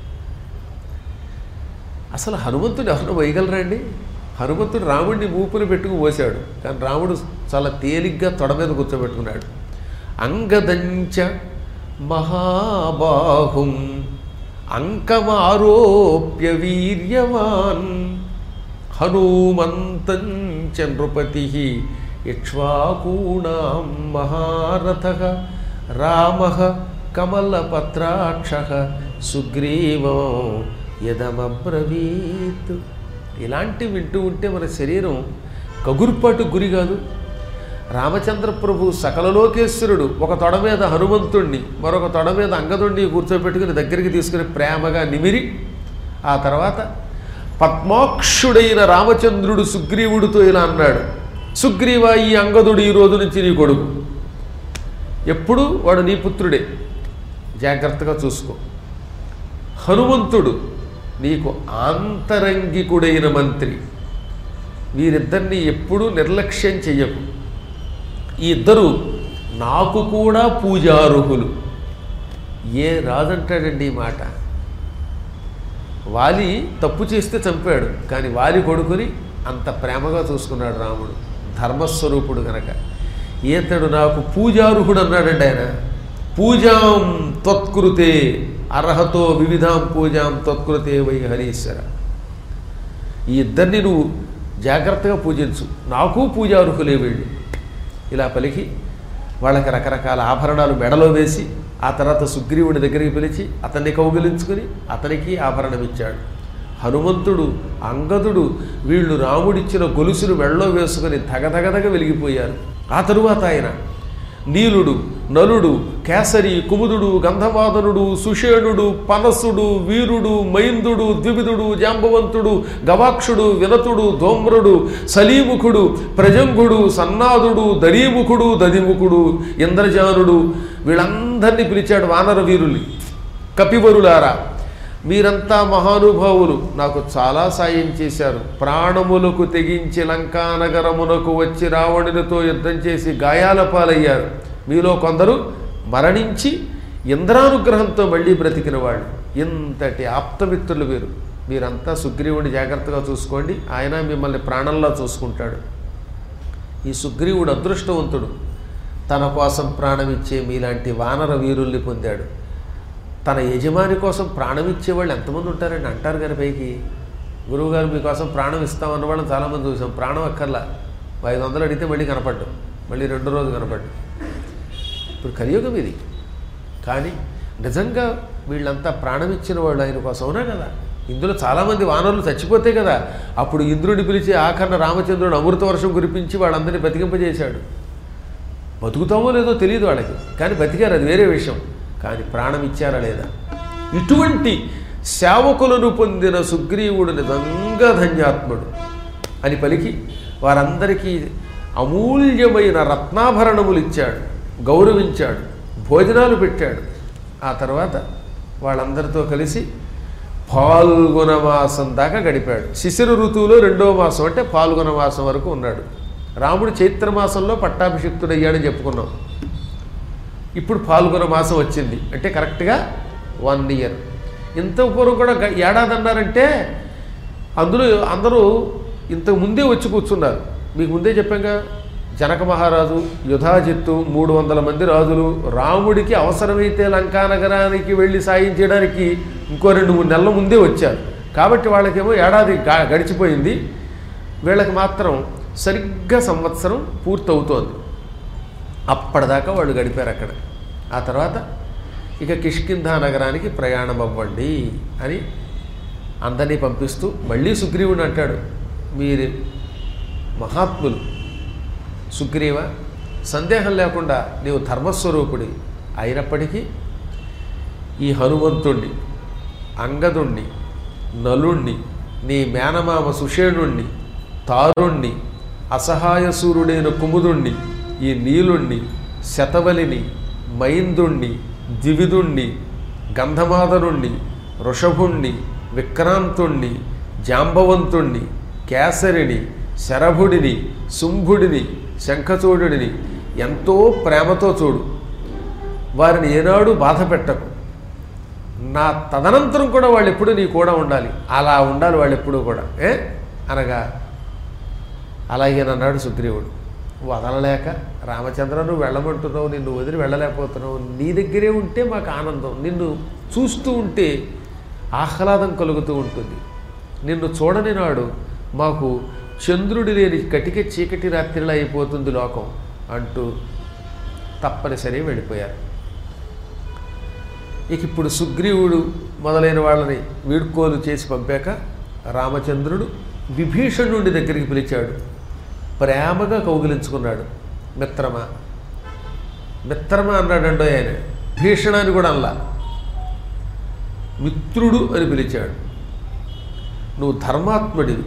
అసలు హనుమంతుడు ఎవరు వేయగలరండి హనుమంతుడు రాముడిని మూపుని పెట్టుకు పోసాడు కానీ రాముడు చాలా తేలిగ్గా తొడ మీద కూర్చోబెట్టుకున్నాడు అంగదంచ మహాబాహుం అంకమారోప్య వీర్యవాన్ హనుమంతం చ నృపతి ఇక్ష్వాకూణాం మహారథ రామ కమలపత్రాక్ష సుగ్రీవం యదమబ్రవీత్ ఇలాంటి వింటూ ఉంటే మన శరీరం కగుర్పాటు గురి కాదు రామచంద్ర ప్రభు సకల లోకేశ్వరుడు ఒక తొడ మీద హనుమంతుణ్ణి మరొక తొడ మీద అంగదుణ్ణి కూర్చోబెట్టుకుని దగ్గరికి తీసుకుని ప్రేమగా నిమిరి ఆ తర్వాత పద్మాక్షుడైన రామచంద్రుడు సుగ్రీవుడితో ఇలా అన్నాడు సుగ్రీవ ఈ అంగదుడు ఈ రోజు నుంచి నీ కొడుకు ఎప్పుడు వాడు నీ పుత్రుడే జాగ్రత్తగా చూసుకో హనుమంతుడు నీకు ఆంతరంగికుడైన మంత్రి వీరిద్దరిని ఎప్పుడూ నిర్లక్ష్యం చెయ్యకు ఈ ఇద్దరు నాకు కూడా పూజార్హులు ఏ రాజంటాడండి ఈ మాట వాలి తప్పు చేస్తే చంపాడు కానీ వాలి కొడుకుని అంత ప్రేమగా చూసుకున్నాడు రాముడు ధర్మస్వరూపుడు గనక ఈతడు నాకు పూజార్హుడు అన్నాడండి ఆయన పూజాం త్వత్కృతే అర్హతో వివిధాం పూజాం త్వత్కృతే వై హరీశ్వర ఈ ఇద్దరిని నువ్వు జాగ్రత్తగా పూజించు నాకు పూజార్హులే వీళ్ళు ఇలా పలికి వాళ్ళకి రకరకాల ఆభరణాలు మెడలో వేసి ఆ తర్వాత సుగ్రీవుడి దగ్గరికి పిలిచి అతన్ని కౌగిలించుకుని అతనికి ఆభరణం ఇచ్చాడు హనుమంతుడు అంగదుడు వీళ్ళు రాముడిచ్చిన గొలుసులు మెడలో వేసుకుని ధగధగధగ వెలిగిపోయారు ఆ తరువాత ఆయన నీలుడు నలుడు కేసరి కుముదుడు గంధమాదనుడు సుషేణుడు పనసుడు వీరుడు మైందుడు ద్వివిధుడు జాంబవంతుడు గవాక్షుడు వినతుడు ధూమ్రుడు సలీముఖుడు ప్రజంగుడు సన్నాదుడు దరీముఖుడు దదిముఖుడు ఇంద్రజానుడు వీళ్ళందరినీ పిలిచాడు వానర వీరుల్ని కపివరులారా మీరంతా మహానుభావులు నాకు చాలా సాయం చేశారు ప్రాణములకు తెగించి లంకానగరమునకు వచ్చి రావణునితో యుద్ధం చేసి గాయాల పాలయ్యారు మీలో కొందరు మరణించి ఇంద్రానుగ్రహంతో మళ్ళీ బ్రతికిన వాళ్ళు ఇంతటి ఆప్తమిత్రులు వీరు మీరంతా సుగ్రీవుని జాగ్రత్తగా చూసుకోండి ఆయన మిమ్మల్ని ప్రాణంలా చూసుకుంటాడు ఈ సుగ్రీవుడు అదృష్టవంతుడు తన కోసం ప్రాణమిచ్చే మీలాంటి వానర వీరుల్ని పొందాడు తన యజమాని కోసం ప్రాణం ఇచ్చేవాళ్ళు ఎంతమంది ఉంటారండి అంటారు కానీ పైకి గురువుగారు మీకోసం ప్రాణం ఇస్తామన్న వాళ్ళని చాలామంది చూసాం ప్రాణం అక్కర్లా ఐదు వందలు అడిగితే మళ్ళీ కనపడ్డు మళ్ళీ రెండో రోజు కనపడ్డు ఇప్పుడు కలియుగం ఇది కానీ నిజంగా వీళ్ళంతా ప్రాణం ఇచ్చిన వాళ్ళు ఆయన కోసం అవునా కదా ఇందులో చాలామంది వానరులు చచ్చిపోతే కదా అప్పుడు ఇంద్రుడిని పిలిచి ఆఖరణ రామచంద్రుడు అమృత వర్షం కురిపించి వాళ్ళందరినీ బతికింపజేశాడు బతుకుతామో లేదో తెలియదు వాళ్ళకి కానీ బతికారు అది వేరే విషయం కానీ ప్రాణం ఇచ్చారా లేదా ఇటువంటి సేవకులను పొందిన సుగ్రీవుడు నిజంగా ధన్యాత్ముడు అని పలికి వారందరికీ అమూల్యమైన రత్నాభరణములు ఇచ్చాడు గౌరవించాడు భోజనాలు పెట్టాడు ఆ తర్వాత వాళ్ళందరితో కలిసి పాల్గొన మాసం దాకా గడిపాడు శిశిర ఋతువులో రెండవ మాసం అంటే పాల్గొన మాసం వరకు ఉన్నాడు రాముడు చైత్రమాసంలో పట్టాభిషిక్తుడయ్యాడని చెప్పుకున్నాం ఇప్పుడు పాల్గొన మాసం వచ్చింది అంటే కరెక్ట్గా వన్ ఇయర్ ఇంత పూర్వం కూడా గ- ఏడాది అన్నారంటే అందులో అందరూ ఇంతకు ముందే వచ్చి కూర్చున్నారు మీకు ముందే చెప్పాగా జనక మహారాజు యుధాజిత్తు మూడు వందల మంది రాజులు రాముడికి అవసరమైతే లంకా నగరానికి వెళ్ళి సాయం చేయడానికి ఇంకో రెండు మూడు నెలల ముందే వచ్చారు కాబట్టి వాళ్ళకేమో ఏడాది గా- గడిచిపోయింది వీళ్ళకి మాత్రం సరిగ్గా సంవత్సరం పూర్తవుతోంది అప్పటిదాకా వాళ్ళు గడిపారు అక్కడ ఆ తర్వాత ఇక కిష్కింధా నగరానికి ప్రయాణం అవ్వండి అని అందరినీ పంపిస్తూ మళ్ళీ సుగ్రీవుని అంటాడు మీరు మహాత్ములు సుగ్రీవ సందేహం లేకుండా నీవు ధర్మస్వరూపుడి అయినప్పటికీ ఈ హనుమంతుణ్ణి అంగదుణ్ణి నలుణ్ణి నీ మేనమామ సుషేణుణ్ణి తారుణ్ణి అసహాయసూరుడైన కుముదుణ్ణి ఈ నీలుణ్ణి శతవలిని మైందుణ్ణి ద్వివిధుణ్ణి గంధమాదనుణ్ణి వృషభుణ్ణి విక్రాంతుణ్ణి జాంబవంతుణ్ణి కేసరిని శరభుడిని శుంభుడిని శంఖచూడుడిని ఎంతో ప్రేమతో చూడు వారిని ఏనాడు బాధ పెట్టకు నా తదనంతరం కూడా వాళ్ళు ఎప్పుడూ నీ కూడా ఉండాలి అలా ఉండాలి వాళ్ళు ఎప్పుడూ కూడా ఏ అనగా అలాగేనన్నాడు సుగ్రీవుడు వదలలేక రామచంద్ర నువ్వు వెళ్ళమంటున్నావు నిన్ను వదిలి వెళ్ళలేకపోతున్నావు నీ దగ్గరే ఉంటే మాకు ఆనందం నిన్ను చూస్తూ ఉంటే ఆహ్లాదం కలుగుతూ ఉంటుంది నిన్ను చూడని నాడు మాకు చంద్రుడి లేని కటిక చీకటి రాత్రిలా అయిపోతుంది లోకం అంటూ తప్పనిసరి వెళ్ళిపోయారు ఇక ఇప్పుడు సుగ్రీవుడు మొదలైన వాళ్ళని వీడ్కోలు చేసి పంపాక రామచంద్రుడు విభీషణుడి దగ్గరికి పిలిచాడు ప్రేమగా కౌగిలించుకున్నాడు మిత్రమా మిత్రమా అన్నాడండో ఆయన భీషణ అని కూడా అనలా మిత్రుడు అని పిలిచాడు నువ్వు ధర్మాత్ముడివి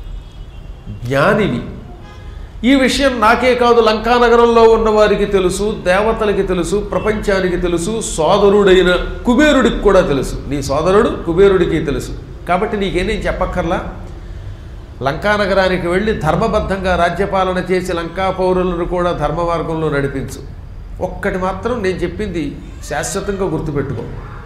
జ్ఞానివి ఈ విషయం నాకే కాదు లంకానగరంలో ఉన్న వారికి తెలుసు దేవతలకి తెలుసు ప్రపంచానికి తెలుసు సోదరుడైన కుబేరుడికి కూడా తెలుసు నీ సోదరుడు కుబేరుడికి తెలుసు కాబట్టి నీకేనేం చెప్పక్కర్లా లంకానగరానికి వెళ్ళి ధర్మబద్ధంగా రాజ్యపాలన చేసి లంకా పౌరులను కూడా ధర్మ మార్గంలో నడిపించు ఒక్కటి మాత్రం నేను చెప్పింది శాశ్వతంగా గుర్తుపెట్టుకో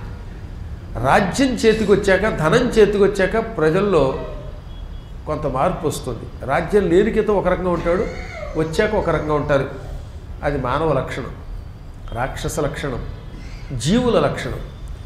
రాజ్యం చేతికొచ్చాక ధనం చేతికొచ్చాక ప్రజల్లో కొంత మార్పు వస్తుంది రాజ్యం లేనికితో ఒక రకంగా ఉంటాడు వచ్చాక ఒక రకంగా ఉంటారు అది మానవ లక్షణం రాక్షస లక్షణం జీవుల లక్షణం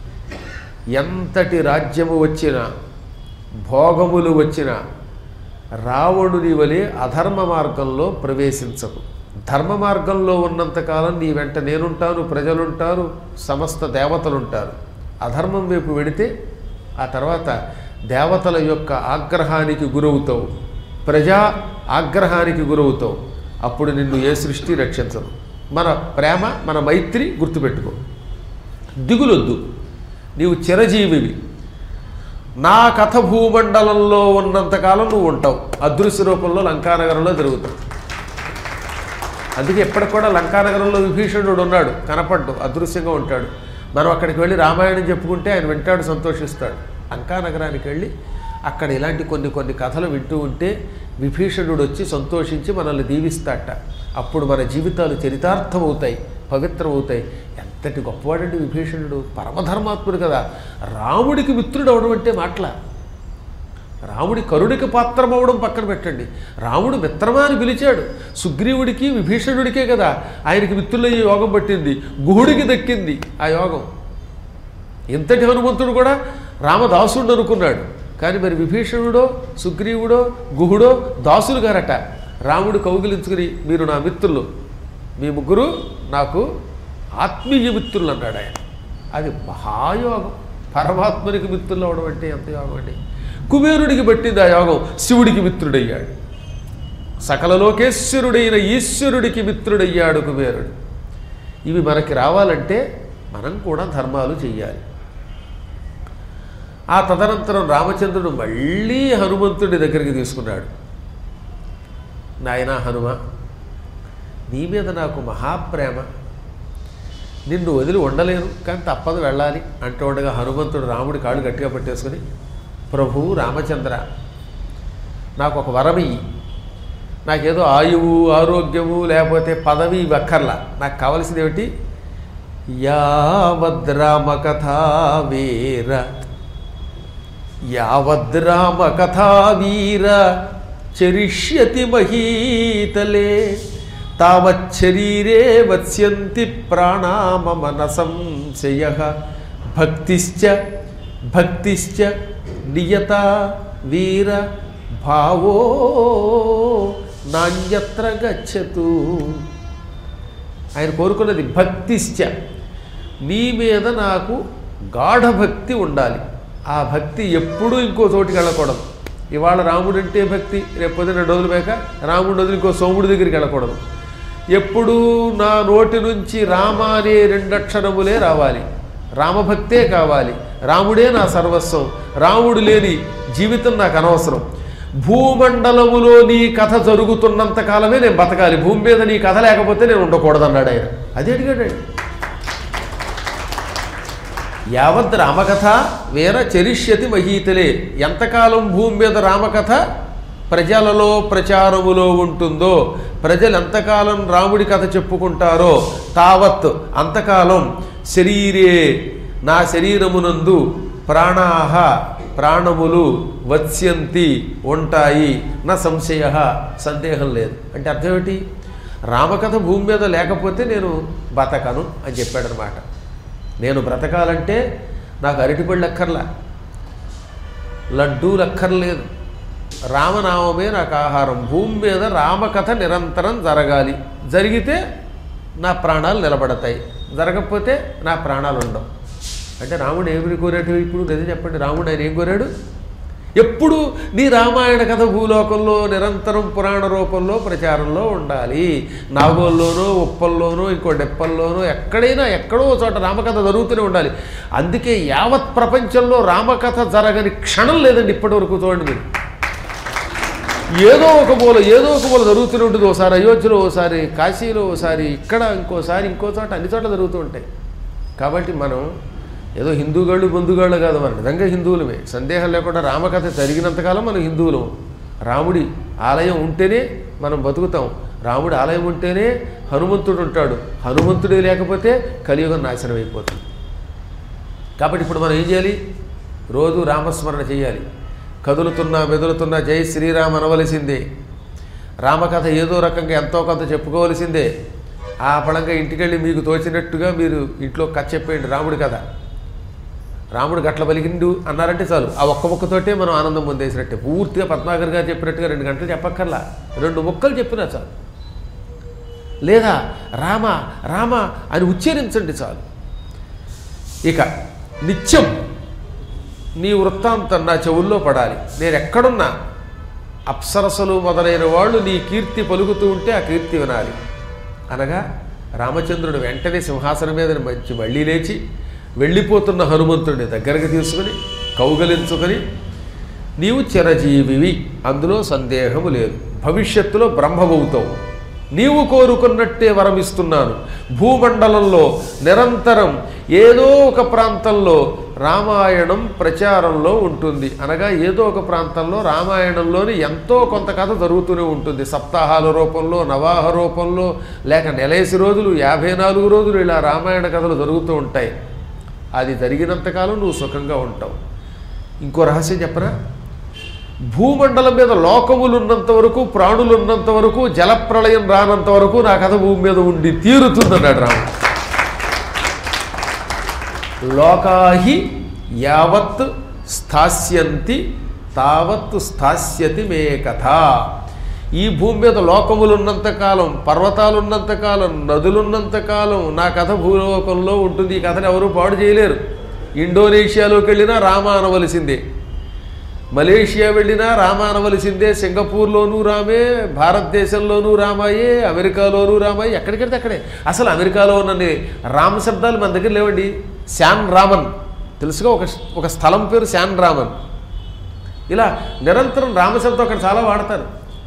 ఎంతటి రాజ్యము వచ్చినా భోగములు వచ్చినా రావణుని వలె అధర్మ మార్గంలో ప్రవేశించకు ధర్మ మార్గంలో ఉన్నంతకాలం నీ వెంట నేనుంటాను ప్రజలుంటారు సమస్త దేవతలుంటారు అధర్మం వైపు వెడితే ఆ తర్వాత దేవతల యొక్క ఆగ్రహానికి గురవుతావు ప్రజా ఆగ్రహానికి గురవుతావు అప్పుడు నిన్ను ఏ సృష్టి రక్షించదు మన ప్రేమ మన మైత్రి గుర్తుపెట్టుకో దిగులొద్దు నీవు చిరజీవివి నా కథ భూమండలంలో ఉన్నంతకాలం నువ్వు ఉంటావు అదృశ్య రూపంలో లంకానగరంలో జరుగుతావు అందుకే ఎప్పటికి కూడా లంకానగరంలో విభీషణుడు ఉన్నాడు కనపడ్డు అదృశ్యంగా ఉంటాడు మనం అక్కడికి వెళ్ళి రామాయణం చెప్పుకుంటే ఆయన వింటాడు సంతోషిస్తాడు లంకానగరానికి వెళ్ళి అక్కడ ఇలాంటి కొన్ని కొన్ని కథలు వింటూ ఉంటే విభీషణుడు వచ్చి సంతోషించి మనల్ని దీవిస్తాట అప్పుడు మన జీవితాలు చరితార్థం అవుతాయి పవిత్రమవుతాయి ఎంతటి గొప్పవాడండి విభీషణుడు పరమధర్మాత్ముడు కదా రాముడికి మిత్రుడు అవడం అంటే మాటల రాముడి కరుడికి పాత్రం అవ్వడం పక్కన పెట్టండి రాముడు మిత్రమా అని పిలిచాడు సుగ్రీవుడికి విభీషణుడికే కదా ఆయనకి మిత్రులయ్యే యోగం పట్టింది గుహుడికి దక్కింది ఆ యోగం ఇంతటి హనుమంతుడు కూడా రామదాసుడు అనుకున్నాడు కానీ మరి విభీషణుడో సుగ్రీవుడో గుహుడో దాసులు గారట రాముడు కౌగిలించుకుని మీరు నా మిత్రులు మీ ముగ్గురు నాకు ఆత్మీయ మిత్రులు అన్నాడు ఆయన అది మహాయోగం పరమాత్మనికి మిత్రులు అవడం అంటే ఎంత యోగం అండి కుబేరుడికి పట్టింది ఆ యోగం శివుడికి మిత్రుడయ్యాడు సకల లోకేశ్వరుడైన ఈశ్వరుడికి మిత్రుడయ్యాడు కుబేరుడు ఇవి మనకి రావాలంటే మనం కూడా ధర్మాలు చెయ్యాలి ఆ తదనంతరం రామచంద్రుడు మళ్ళీ హనుమంతుడి దగ్గరికి తీసుకున్నాడు నాయన హనుమ నీ మీద నాకు మహాప్రేమ నిన్ను వదిలి ఉండలేను కానీ తప్పదు వెళ్ళాలి అంటూ ఉండగా హనుమంతుడు రాముడి కాళ్ళు గట్టిగా పట్టేసుకుని ప్రభు రామచంద్ర నాకు ఒక వరం ఇయ్యి నాకేదో ఆయువు ఆరోగ్యము లేకపోతే పదవి ఇవి అక్కర్లా నాకు కావలసింది ఏమిటి యావద్రామ కథా వీర యావద్రామ కథా వీర చరిష్యతి మహీతలే తావచ్చరీరే వత్స్యంతి ప్రాణామన సంశయ భక్తిశ్చ భక్తిశ్చ నియత వీర భావో నాణ్యత్ర గచ్చతు ఆయన కోరుకున్నది భక్తిశ్చ నీ మీద నాకు గాఢ భక్తి ఉండాలి ఆ భక్తి ఎప్పుడూ ఇంకో చోటికి వెళ్ళకూడదు ఇవాళ రాముడు అంటే భక్తి రేపు పొద్దున్న రెండు రోజులు పోయాక రాముడు వదిలి ఇంకో సోముడి దగ్గరికి వెళ్ళకూడదు ఎప్పుడూ నా నోటి నుంచి రామ అనే రెండక్షరములే రావాలి రామభక్తే కావాలి రాముడే నా సర్వస్వం రాముడు లేని జీవితం నాకు అనవసరం భూమండలములో నీ కథ జరుగుతున్నంత కాలమే నేను బతకాలి భూమి మీద నీ కథ లేకపోతే నేను ఉండకూడదు అన్నాడు ఆయన అదే అడిగాడు ఆయన. యావత్ రామకథ వీర చరిష్యతి మహీతలే ఎంతకాలం భూమి మీద రామకథ ప్రజలలో ప్రచారములో ఉంటుందో ప్రజలు ఎంతకాలం రాముడి కథ చెప్పుకుంటారో తావత్ అంతకాలం శరీరే నా శరీరమునందు ప్రాణాహ ప్రాణములు వత్స్యంతి ఉంటాయి నా సంశయ సందేహం లేదు అంటే అర్థం ఏమిటి రామకథ భూమి మీద లేకపోతే నేను బతకను అని చెప్పాడనమాట నేను బ్రతకాలంటే నాకు అరటిపళ్ళు అక్కర్లా లడ్డూలు అక్కర్లేదు రామనామమే నాకు ఆహారం భూమి మీద రామకథ నిరంతరం జరగాలి జరిగితే నా ప్రాణాలు నిలబడతాయి జరగకపోతే నా ప్రాణాలు ఉండవు అంటే రాముడు ఏమిటి కోరాడు ఇప్పుడు గది చెప్పండి రాముడు ఆయన ఏం కోరాడు ఎప్పుడు నీ రామాయణ కథ భూలోకంలో నిరంతరం పురాణ రూపంలో ప్రచారంలో ఉండాలి నాగోల్లోనో ఉప్పల్లోనో ఇంకో డెప్పల్లోనో ఎక్కడైనా ఎక్కడో ఒక చోట రామకథ జరుగుతూనే ఉండాలి అందుకే యావత్ ప్రపంచంలో రామకథ జరగని క్షణం లేదండి ఇప్పటి వరకు చూడండి మీరు ఏదో ఒక మూల ఏదో ఒక మూల జరుగుతూనే ఉంటుంది ఒకసారి అయోధ్యలో ఒకసారి కాశీలో ఒకసారి ఇక్కడ ఇంకోసారి ఇంకో చోట అన్ని చోట్ల జరుగుతూ ఉంటాయి కాబట్టి మనం ఏదో హిందూగాళ్ళు బంధుగాళ్ళు కాదు మనం నిజంగా హిందువులమే సందేహం లేకుండా రామకథ జరిగినంతకాలం మనం హిందువులం రాముడి ఆలయం ఉంటేనే మనం బతుకుతాం రాముడి ఆలయం ఉంటేనే హనుమంతుడు ఉంటాడు హనుమంతుడే లేకపోతే కలియుగం నాశనం అయిపోతుంది కాబట్టి ఇప్పుడు మనం ఏం చేయాలి రోజు రామస్మరణ చేయాలి కదులుతున్నా మెదులుతున్నా జై శ్రీరామ్ అనవలసిందే రామకథ ఏదో రకంగా ఎంతో కొంత చెప్పుకోవలసిందే ఆ పడంగా ఇంటికెళ్ళి మీకు తోచినట్టుగా మీరు ఇంట్లో కథ చెప్పేయండి రాముడి కథ రాముడు గట్ల పలికిండు అన్నారంటే చాలు ఆ ఒక్క ముక్కతోటే మనం ఆనందం పొందేసినట్టే పూర్తిగా పద్మాకర్ గారు చెప్పినట్టుగా రెండు గంటలు చెప్పక్కర్లా రెండు ముక్కలు చెప్పినా చాలు లేదా రామ రామ అని ఉచ్చరించండి చాలు ఇక నిత్యం నీ వృత్తాంతం నా చెవుల్లో పడాలి నేను ఎక్కడున్నా అప్సరసలు మొదలైన వాళ్ళు నీ కీర్తి పలుకుతూ ఉంటే ఆ కీర్తి వినాలి అనగా రామచంద్రుడు వెంటనే సింహాసనం మీద మంచి మళ్ళీ లేచి వెళ్ళిపోతున్న హనుమంతుడిని దగ్గరకు తీసుకుని కౌగలించుకొని నీవు చిరజీవివి అందులో సందేహము లేదు భవిష్యత్తులో బ్రహ్మమవుతావు నీవు కోరుకున్నట్టే వరమిస్తున్నాను భూమండలంలో నిరంతరం ఏదో ఒక ప్రాంతంలో రామాయణం ప్రచారంలో ఉంటుంది అనగా ఏదో ఒక ప్రాంతంలో రామాయణంలోని ఎంతో కొంత కథ జరుగుతూనే ఉంటుంది సప్తాహాల రూపంలో నవాహ రూపంలో లేక నెలేసి రోజులు యాభై నాలుగు రోజులు ఇలా రామాయణ కథలు జరుగుతూ ఉంటాయి అది జరిగినంతకాలం నువ్వు సుఖంగా ఉంటావు ఇంకో రహస్యం చెప్పరా భూమండలం మీద లోకములు ఉన్నంత వరకు ప్రాణులు ఉన్నంత వరకు జలప్రళయం రానంత వరకు నా కథ భూమి మీద ఉండి తీరుతుందన్నాడు రాముడు లోకాహి యావత్ స్థాస్యంతి తావత్ స్థాస్యతి మే కథ ఈ భూమి మీద లోకములు ఉన్నంతకాలం పర్వతాలు ఉన్నంతకాలం నదులున్నంతకాలం నా కథ భూలోకంలో ఉంటుంది ఈ కథను ఎవరూ పాడు చేయలేరు ఇండోనేషియాలోకి వెళ్ళినా రామ అనవలసిందే మలేషియా వెళ్ళినా రామ అనవలసిందే సింగపూర్లోనూ రామే భారతదేశంలోనూ రామాయే అమెరికాలోనూ రామాయే ఎక్కడికెడితే అక్కడే అసలు అమెరికాలో ఉన్న రామ శబ్దాలు మన దగ్గర లేవండి శాన్ రామన్ తెలుసుగా ఒక ఒక స్థలం పేరు శాన్ రామన్ ఇలా నిరంతరం రామశబ్దం అక్కడ చాలా వాడతారు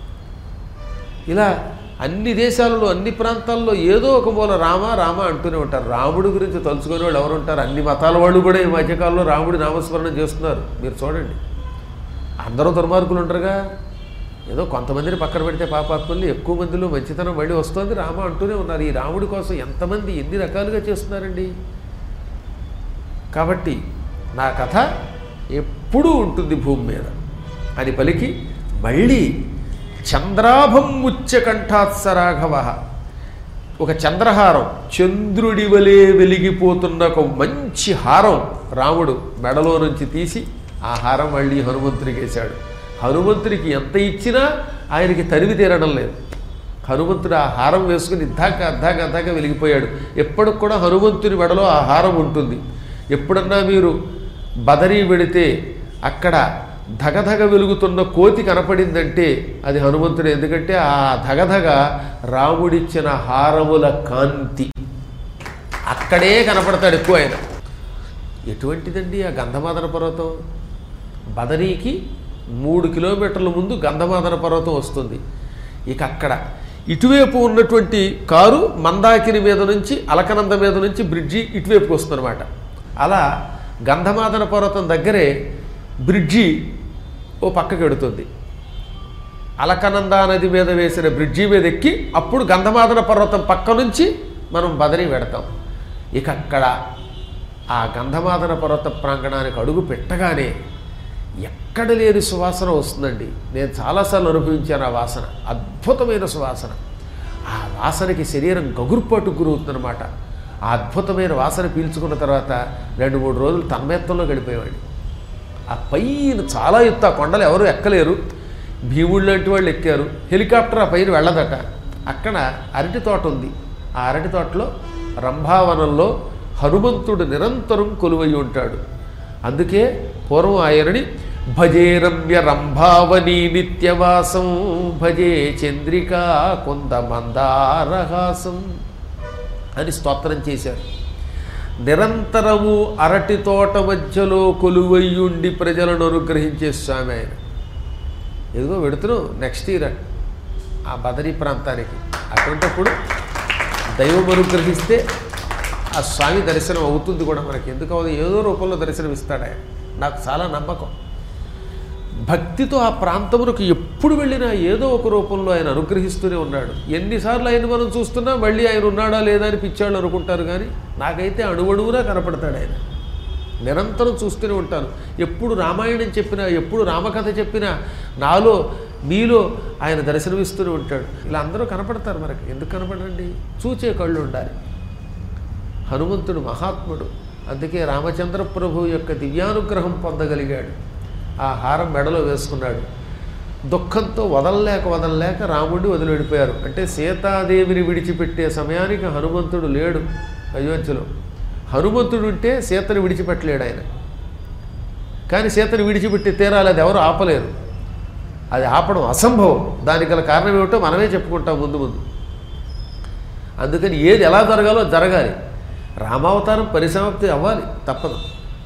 ఇలా అన్ని దేశాలలో అన్ని ప్రాంతాల్లో ఏదో ఒక మూల రామ రామ అంటూనే ఉంటారు రాముడి గురించి తలుచుకునే వాళ్ళు ఎవరు ఉంటారు అన్ని మతాల వాళ్ళు కూడా ఈ మధ్యకాలంలో రాముడి నామస్మరణ చేస్తున్నారు మీరు చూడండి అందరూ దుర్మార్గులు ఉంటారుగా ఏదో కొంతమందిని పక్కన పెడితే పాపాత్మల్ని ఎక్కువ మందిలో మంచితనం మళ్ళీ వస్తుంది రామ అంటూనే ఉన్నారు ఈ రాముడి కోసం ఎంతమంది ఎన్ని రకాలుగా చేస్తున్నారండి కాబట్టి నా కథ ఎప్పుడూ ఉంటుంది భూమి మీద అని పలికి మళ్ళీ చంద్రాభం ముచ్చకంఠాత్సరాఘవ ఒక చంద్రహారం చంద్రుడి వలె వెలిగిపోతున్న ఒక మంచి హారం రాముడు మెడలో నుంచి తీసి ఆ హారం మళ్ళీ హనుమంతుడికి వేశాడు హనుమంతుడికి ఎంత ఇచ్చినా ఆయనకి తరిమి తీరడం లేదు హనుమంతుడు ఆ హారం వేసుకుని ఇద్దాక అద్దాక అద్దాక వెలిగిపోయాడు ఎప్పటికి కూడా హనుమంతుని మెడలో ఆ హారం ఉంటుంది ఎప్పుడన్నా మీరు బదరీ వెడితే అక్కడ ధగధగ వెలుగుతున్న కోతి కనపడిందంటే అది హనుమంతుడు ఎందుకంటే ఆ ధగధగ రాముడిచ్చిన హారముల కాంతి అక్కడే కనపడతాడు ఎక్కువ ఆయన ఎటువంటిదండి ఆ గంధమాదన పర్వతం బదరీకి మూడు కిలోమీటర్ల ముందు గంధమాదన పర్వతం వస్తుంది ఇక అక్కడ ఇటువైపు ఉన్నటువంటి కారు మందాకిని మీద నుంచి అలకనంద మీద నుంచి బ్రిడ్జి ఇటువైపుకి వస్తుందన్నమాట అలా గంధమాదన పర్వతం దగ్గరే బ్రిడ్జి ఓ పక్కకి ఎడుతుంది అలకనందా నది మీద వేసిన బ్రిడ్జి మీద ఎక్కి అప్పుడు గంధమాదన పర్వతం పక్క నుంచి మనం బదరి పెడతాం ఇక అక్కడ ఆ గంధమాదన పర్వత ప్రాంగణానికి అడుగు పెట్టగానే ఎక్కడ లేని సువాసన వస్తుందండి నేను చాలాసార్లు అనుభవించాను ఆ వాసన అద్భుతమైన సువాసన ఆ వాసనకి శరీరం గగుర్పాటు గురవుతుందన్నమాట ఆ అద్భుతమైన వాసన పీల్చుకున్న తర్వాత రెండు మూడు రోజులు తన్మయత్వంలో గడిపోయేవాడిని ఆ పైన చాలా ఎత్తు ఆ కొండలు ఎవరు ఎక్కలేరు భీముళ్ళు లాంటి వాళ్ళు ఎక్కారు హెలికాప్టర్ ఆ పైన వెళ్ళదట అక్కడ అరటి తోట ఉంది ఆ అరటి తోటలో రంభావనంలో హనుమంతుడు నిరంతరం కొలువై ఉంటాడు అందుకే పూర్వం ఆయనని భజే రమ్య రంభావని నిత్యవాసం భజే చంద్రికా కొంద మందారహాసం అని స్తోత్రం చేశారు నిరంతరము అరటి తోట మధ్యలో కొలువయ్యుండి ప్రజలను అనుగ్రహించే స్వామి ఆయన ఎదుగో పెడుతున్నావు నెక్స్ట్ ఇయర్ ఆ బదరీ ప్రాంతానికి అటువంటిప్పుడు దైవం అనుగ్రహిస్తే ఆ స్వామి దర్శనం అవుతుంది కూడా మనకి ఎందుకు అవుతుంది ఏదో రూపంలో దర్శనం ఇస్తాడు ఆయన నాకు చాలా నమ్మకం భక్తితో ఆ ప్రాంతమునకు ఎప్పుడు వెళ్ళినా ఏదో ఒక రూపంలో ఆయన అనుగ్రహిస్తూనే ఉన్నాడు ఎన్నిసార్లు ఆయన మనం చూస్తున్నా మళ్ళీ ఆయన ఉన్నాడా లేదా అని పిచ్చాళ్ళు అనుకుంటారు కానీ నాకైతే అణువణువునా కనపడతాడు ఆయన నిరంతరం చూస్తూనే ఉంటాను ఎప్పుడు రామాయణం చెప్పినా ఎప్పుడు రామకథ చెప్పినా నాలో మీలో ఆయన దర్శనమిస్తూనే ఉంటాడు ఇలా అందరూ కనపడతారు మనకి ఎందుకు కనపడండి చూచే కళ్ళు ఉండాలి హనుమంతుడు మహాత్ముడు అందుకే రామచంద్ర ప్రభు యొక్క దివ్యానుగ్రహం పొందగలిగాడు ఆ హారం మెడలో వేసుకున్నాడు దుఃఖంతో వదలలేక వదలలేక రాముడిని వదిలి వెళ్ళిపోయారు అంటే సీతాదేవిని విడిచిపెట్టే సమయానికి హనుమంతుడు లేడు అయోధ్యలో హనుమంతుడు ఉంటే సీతని విడిచిపెట్టలేడు ఆయన కానీ సీతని విడిచిపెట్టి తీరాలి అది ఎవరు ఆపలేరు అది ఆపడం అసంభవం దానికి గల కారణం ఏమిటో మనమే చెప్పుకుంటాం ముందు ముందు అందుకని ఏది ఎలా జరగాలో జరగాలి రామావతారం పరిసమాప్తి అవ్వాలి తప్పదు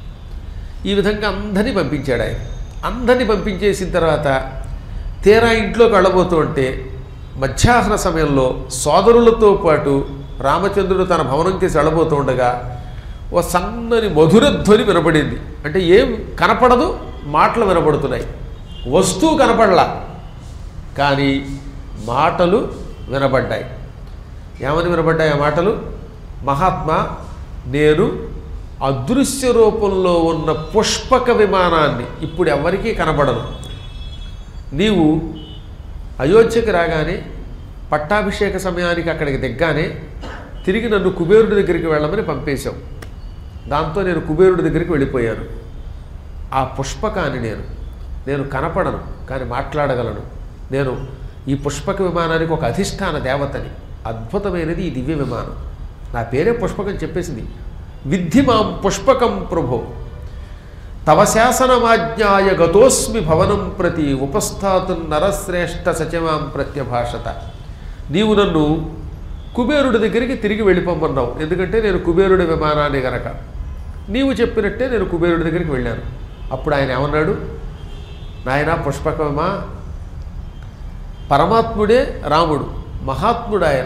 ఈ విధంగా అందరినీ పంపించాడు ఆయన అందరినీ పంపించేసిన తర్వాత తీరా ఇంట్లోకి వెళ్ళబోతూ ఉంటే మధ్యాహ్న సమయంలో సోదరులతో పాటు రామచంద్రుడు తన భవనంకి వెళ్ళబోతూ ఉండగా ఓ సన్నని మధురధ్వని వినపడింది అంటే ఏం కనపడదు మాటలు వినపడుతున్నాయి వస్తువు కనపడలా కానీ మాటలు వినబడ్డాయి ఏమని వినబడ్డాయి ఆ మాటలు మహాత్మా నేను అదృశ్య రూపంలో ఉన్న పుష్పక విమానాన్ని ఇప్పుడు ఎవరికీ కనబడను నీవు అయోధ్యకి రాగానే పట్టాభిషేక సమయానికి అక్కడికి దిగ్గానే తిరిగి నన్ను కుబేరుడి దగ్గరికి వెళ్ళమని పంపేశావు దాంతో నేను కుబేరుడి దగ్గరికి వెళ్ళిపోయాను ఆ పుష్పకాన్ని నేను నేను కనపడను కానీ మాట్లాడగలను నేను ఈ పుష్పక విమానానికి ఒక అధిష్టాన దేవతని అద్భుతమైనది ఈ దివ్య విమానం నా పేరే పుష్పకం చెప్పేసింది విద్ధి మాం పుష్పకం ప్రభో తవ శాసనమాజ్ఞాయ గతోస్మి భవనం ప్రతి ఉపస్థాతు నరశ్రేష్ఠ సచమాం ప్రత్యభాషత నీవు నన్ను కుబేరుడి దగ్గరికి తిరిగి వెళ్ళిపోమన్నావు ఎందుకంటే నేను కుబేరుడి విమానాన్ని గనక నీవు చెప్పినట్టే నేను కుబేరుడి దగ్గరికి వెళ్ళాను అప్పుడు ఆయన ఏమన్నాడు నాయన పుష్పకమా పరమాత్ముడే రాముడు మహాత్ముడు ఆయన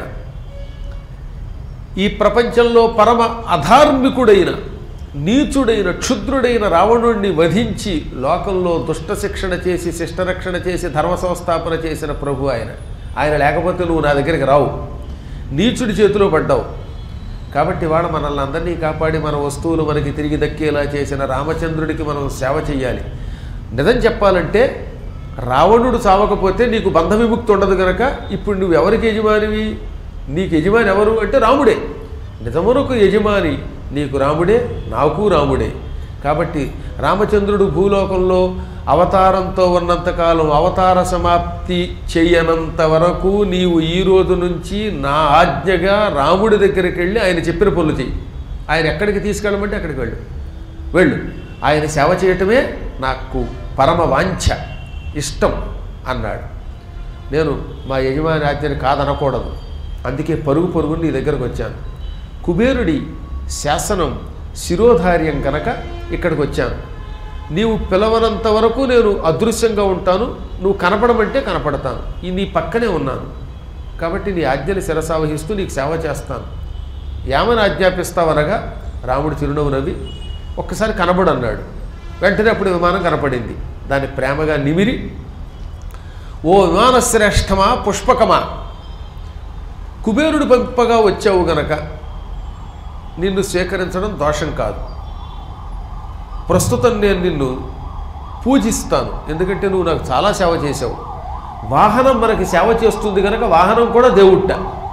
ఈ ప్రపంచంలో పరమ అధార్మికుడైన నీచుడైన క్షుద్రుడైన రావణుణ్ణి వధించి లోకంలో దుష్ట శిక్షణ చేసి శిష్టరక్షణ చేసి ధర్మ సంస్థాపన చేసిన ప్రభు ఆయన ఆయన లేకపోతే నువ్వు నా దగ్గరికి రావు నీచుడి చేతిలో పడ్డావు కాబట్టి వాడు మనల్ని అందరినీ కాపాడి మన వస్తువులు మనకి తిరిగి దక్కేలా చేసిన రామచంద్రుడికి మనం సేవ చేయాలి నిజం చెప్పాలంటే రావణుడు చావకపోతే నీకు బంధ విముక్తి ఉండదు గనక ఇప్పుడు నువ్వు ఎవరికి యజమానివి నీకు యజమాని ఎవరు అంటే రాముడే నిజమునకు యజమాని నీకు రాముడే నాకు రాముడే కాబట్టి రామచంద్రుడు భూలోకంలో అవతారంతో ఉన్నంతకాలం అవతార సమాప్తి చేయనంత వరకు నీవు ఈ రోజు నుంచి నా ఆజ్ఞగా రాముడి దగ్గరికి వెళ్ళి ఆయన చెప్పిన పనులు చెయ్యి ఆయన ఎక్కడికి తీసుకెళ్ళమంటే అక్కడికి వెళ్ళు వెళ్ళు ఆయన సేవ చేయటమే నాకు పరమ వాంఛ ఇష్టం అన్నాడు నేను మా యజమాని ఆజ్ఞని కాదనకూడదు అందుకే పరుగు పరుగుని నీ దగ్గరకు వచ్చాను కుబేరుడి శాసనం శిరోధార్యం కనుక ఇక్కడికి వచ్చాను నీవు పిలవనంత వరకు నేను అదృశ్యంగా ఉంటాను నువ్వు కనపడమంటే కనపడతాను ఈ నీ పక్కనే ఉన్నాను కాబట్టి నీ ఆజ్ఞని శిరసావహిస్తూ నీకు సేవ చేస్తాను ఏమని ఆజ్ఞాపిస్తావనగా రాముడు చిరునవ్వు నవ్వి ఒక్కసారి కనబడు అన్నాడు వెంటనే అప్పుడు విమానం కనపడింది దాన్ని ప్రేమగా నిమిరి ఓ విమానశ్రేష్టమా పుష్పకమా కుబేరుడు పంపగా వచ్చావు గనక నిన్ను స్వీకరించడం దోషం కాదు ప్రస్తుతం నేను నిన్ను పూజిస్తాను ఎందుకంటే నువ్వు నాకు చాలా సేవ చేసావు వాహనం మనకి సేవ చేస్తుంది కనుక వాహనం కూడా దేవుట్ట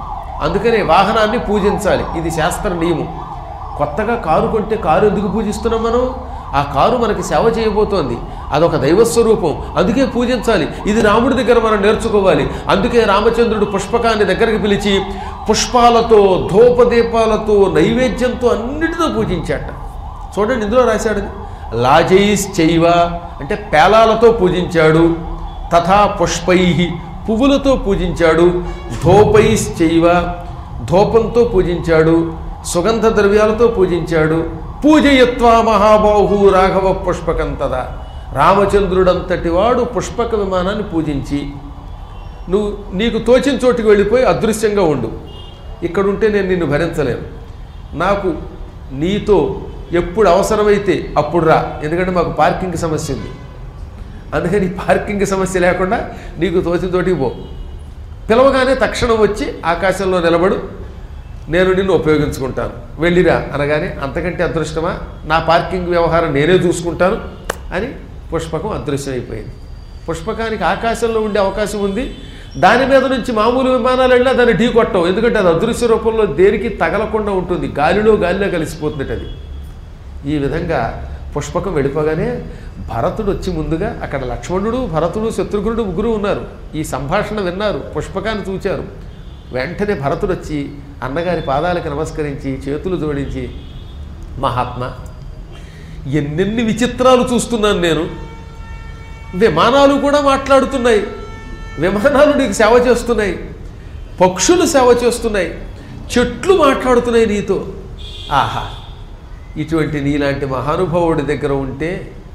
అందుకనే వాహనాన్ని పూజించాలి ఇది శాస్త్ర నియమం కొత్తగా కారు కొంటే కారు ఎందుకు పూజిస్తున్నాం మనం ఆ కారు మనకి సేవ చేయబోతోంది అదొక దైవస్వరూపం అందుకే పూజించాలి ఇది రాముడి దగ్గర మనం నేర్చుకోవాలి అందుకే రామచంద్రుడు పుష్పకాన్ని దగ్గరికి పిలిచి పుష్పాలతో ధూపదీపాలతో నైవేద్యంతో అన్నిటితో పూజించాట చూడండి ఇందులో రాశాడు లాజైస్ చైవ అంటే పేలాలతో పూజించాడు తథా పుష్పై పువ్వులతో పూజించాడు ధూపైస్ చైవ ధూపంతో పూజించాడు సుగంధ ద్రవ్యాలతో పూజించాడు పూజయత్వా మహాబాహు రాఘవ పుష్పకం తదా రామచంద్రుడంతటి వాడు పుష్పక విమానాన్ని పూజించి నువ్వు నీకు తోచిన చోటుకి వెళ్ళిపోయి అదృశ్యంగా ఉండు ఇక్కడుంటే నేను నిన్ను భరించలేను నాకు నీతో ఎప్పుడు అవసరమైతే అప్పుడు రా ఎందుకంటే మాకు పార్కింగ్ సమస్య ఉంది అందుకని పార్కింగ్ సమస్య లేకుండా నీకు తోచిన చోటికి పో పిలవగానే తక్షణం వచ్చి ఆకాశంలో నిలబడు నేను నిన్ను ఉపయోగించుకుంటాను వెళ్ళిరా అనగానే అంతకంటే అదృష్టమా నా పార్కింగ్ వ్యవహారం నేనే చూసుకుంటాను అని పుష్పకం అదృశ్యమైపోయింది పుష్పకానికి ఆకాశంలో ఉండే అవకాశం ఉంది దాని మీద నుంచి మామూలు విమానాలు వెళ్ళినా దాన్ని ఢీ కొట్టవు ఎందుకంటే అది అదృశ్య రూపంలో దేనికి తగలకుండా ఉంటుంది గాలిలో గాలిలో కలిసిపోతుంది అది ఈ విధంగా పుష్పకం వెళ్ళిపోగానే భరతుడు వచ్చి ముందుగా అక్కడ లక్ష్మణుడు భరతుడు శత్రుఘ్నుడు ముగ్గురు ఉన్నారు ఈ సంభాషణ విన్నారు పుష్పకాన్ని చూచారు వెంటనే భరతుడు వచ్చి అన్నగారి పాదాలకు నమస్కరించి చేతులు జోడించి మహాత్మా ఎన్నెన్ని విచిత్రాలు చూస్తున్నాను నేను విమానాలు కూడా మాట్లాడుతున్నాయి విమానాలు నీకు సేవ చేస్తున్నాయి పక్షులు సేవ చేస్తున్నాయి చెట్లు మాట్లాడుతున్నాయి నీతో ఆహా ఇటువంటి నీలాంటి మహానుభావుడి దగ్గర ఉంటే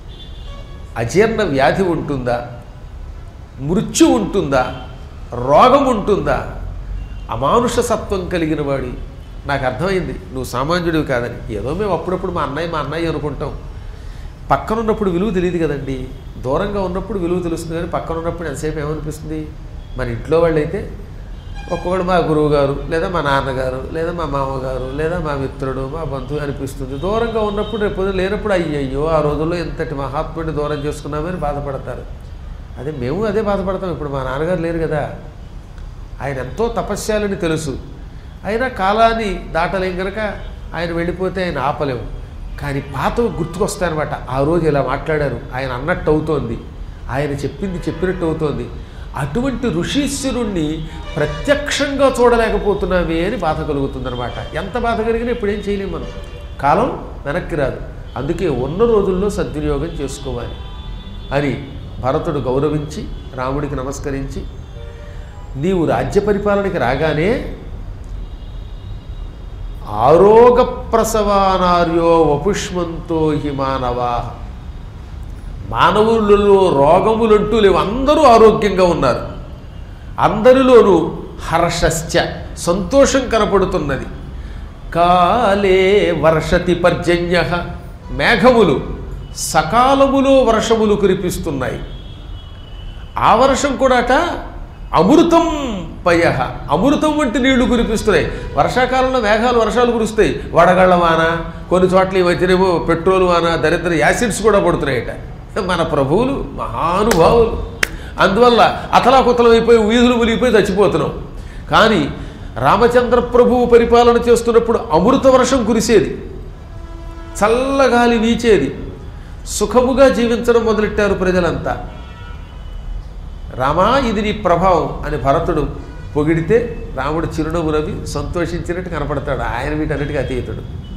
అజీర్ణ వ్యాధి ఉంటుందా మృత్యు ఉంటుందా రోగం ఉంటుందా అమానుష సత్వం కలిగిన వాడి నాకు అర్థమైంది నువ్వు సామాన్యుడివి కాదని ఏదో మేము అప్పుడప్పుడు మా అన్నయ్య మా అన్నయ్య అనుకుంటాం పక్కన ఉన్నప్పుడు విలువ తెలియదు కదండి దూరంగా ఉన్నప్పుడు విలువ తెలుస్తుంది కానీ పక్కన ఉన్నప్పుడు ఎంతసేపు ఏమనిపిస్తుంది మన ఇంట్లో వాళ్ళైతే ఒక్కొక్కడు మా గురువు గారు లేదా మా నాన్నగారు లేదా మా మామగారు లేదా మా మిత్రుడు మా బంధువు అనిపిస్తుంది దూరంగా ఉన్నప్పుడు రేపు పొద్దున్న లేనప్పుడు అయ్యయ్యో ఆ రోజుల్లో ఎంతటి మహాత్ముడిని దూరం చేసుకున్నామని బాధపడతారు అదే మేము అదే బాధపడతాం ఇప్పుడు మా నాన్నగారు లేరు కదా ఆయన ఎంతో తపస్యాలని తెలుసు అయినా కాలాన్ని దాటలేం కనుక ఆయన వెళ్ళిపోతే ఆయన ఆపలేము కానీ పాత గుర్తుకొస్తాయన్నమాట ఆ రోజు ఇలా మాట్లాడారు ఆయన అన్నట్టు అవుతోంది ఆయన చెప్పింది చెప్పినట్టు అవుతోంది అటువంటి ఋషీశ్వరుణ్ణి ప్రత్యక్షంగా చూడలేకపోతున్నామే అని బాధ కలుగుతుందన్నమాట ఎంత బాధ కలిగినా ఇప్పుడేం చేయలేం మనం కాలం వెనక్కి రాదు అందుకే ఉన్న రోజుల్లో సద్వినియోగం చేసుకోవాలి అని భరతుడు గౌరవించి రాముడికి నమస్కరించి నీవు రాజ్య పరిపాలనకి రాగానే ఆరోగ ప్రసవానార్యో వపుష్మంతో హి మానవా మానవులలో రోగములంటూ లేవు అందరూ ఆరోగ్యంగా ఉన్నారు అందరిలోనూ హర్షశ్చ సంతోషం కనపడుతున్నది కాలే వర్షతి పర్జన్య మేఘములు సకాలములో వర్షములు కురిపిస్తున్నాయి ఆ వర్షం కూడాట అమృతం పయ అమృతం వంటి నీళ్లు కురిపిస్తున్నాయి వర్షాకాలంలో మేఘాలు వర్షాలు కురుస్తాయి వడగళ్ళ వాన కొన్ని చోట్ల ఈ మధ్యనేమో పెట్రోల్ వాన దరిద్ర యాసిడ్స్ కూడా పడుతున్నాయట మన ప్రభువులు మహానుభావులు అందువల్ల అతలాకుతలం అయిపోయి వీధులు మునిగిపోయి చచ్చిపోతున్నాం కానీ రామచంద్ర ప్రభువు పరిపాలన చేస్తున్నప్పుడు అమృత వర్షం కురిసేది చల్లగాలి వీచేది సుఖముగా జీవించడం మొదలెట్టారు ప్రజలంతా రామా ఇది నీ ప్రభావం అని భరతుడు పొగిడితే రాముడు చిరునవ్వు నవ్వి సంతోషించినట్టు కనపడతాడు ఆయన వీటన్నిటికీ అతీతుడు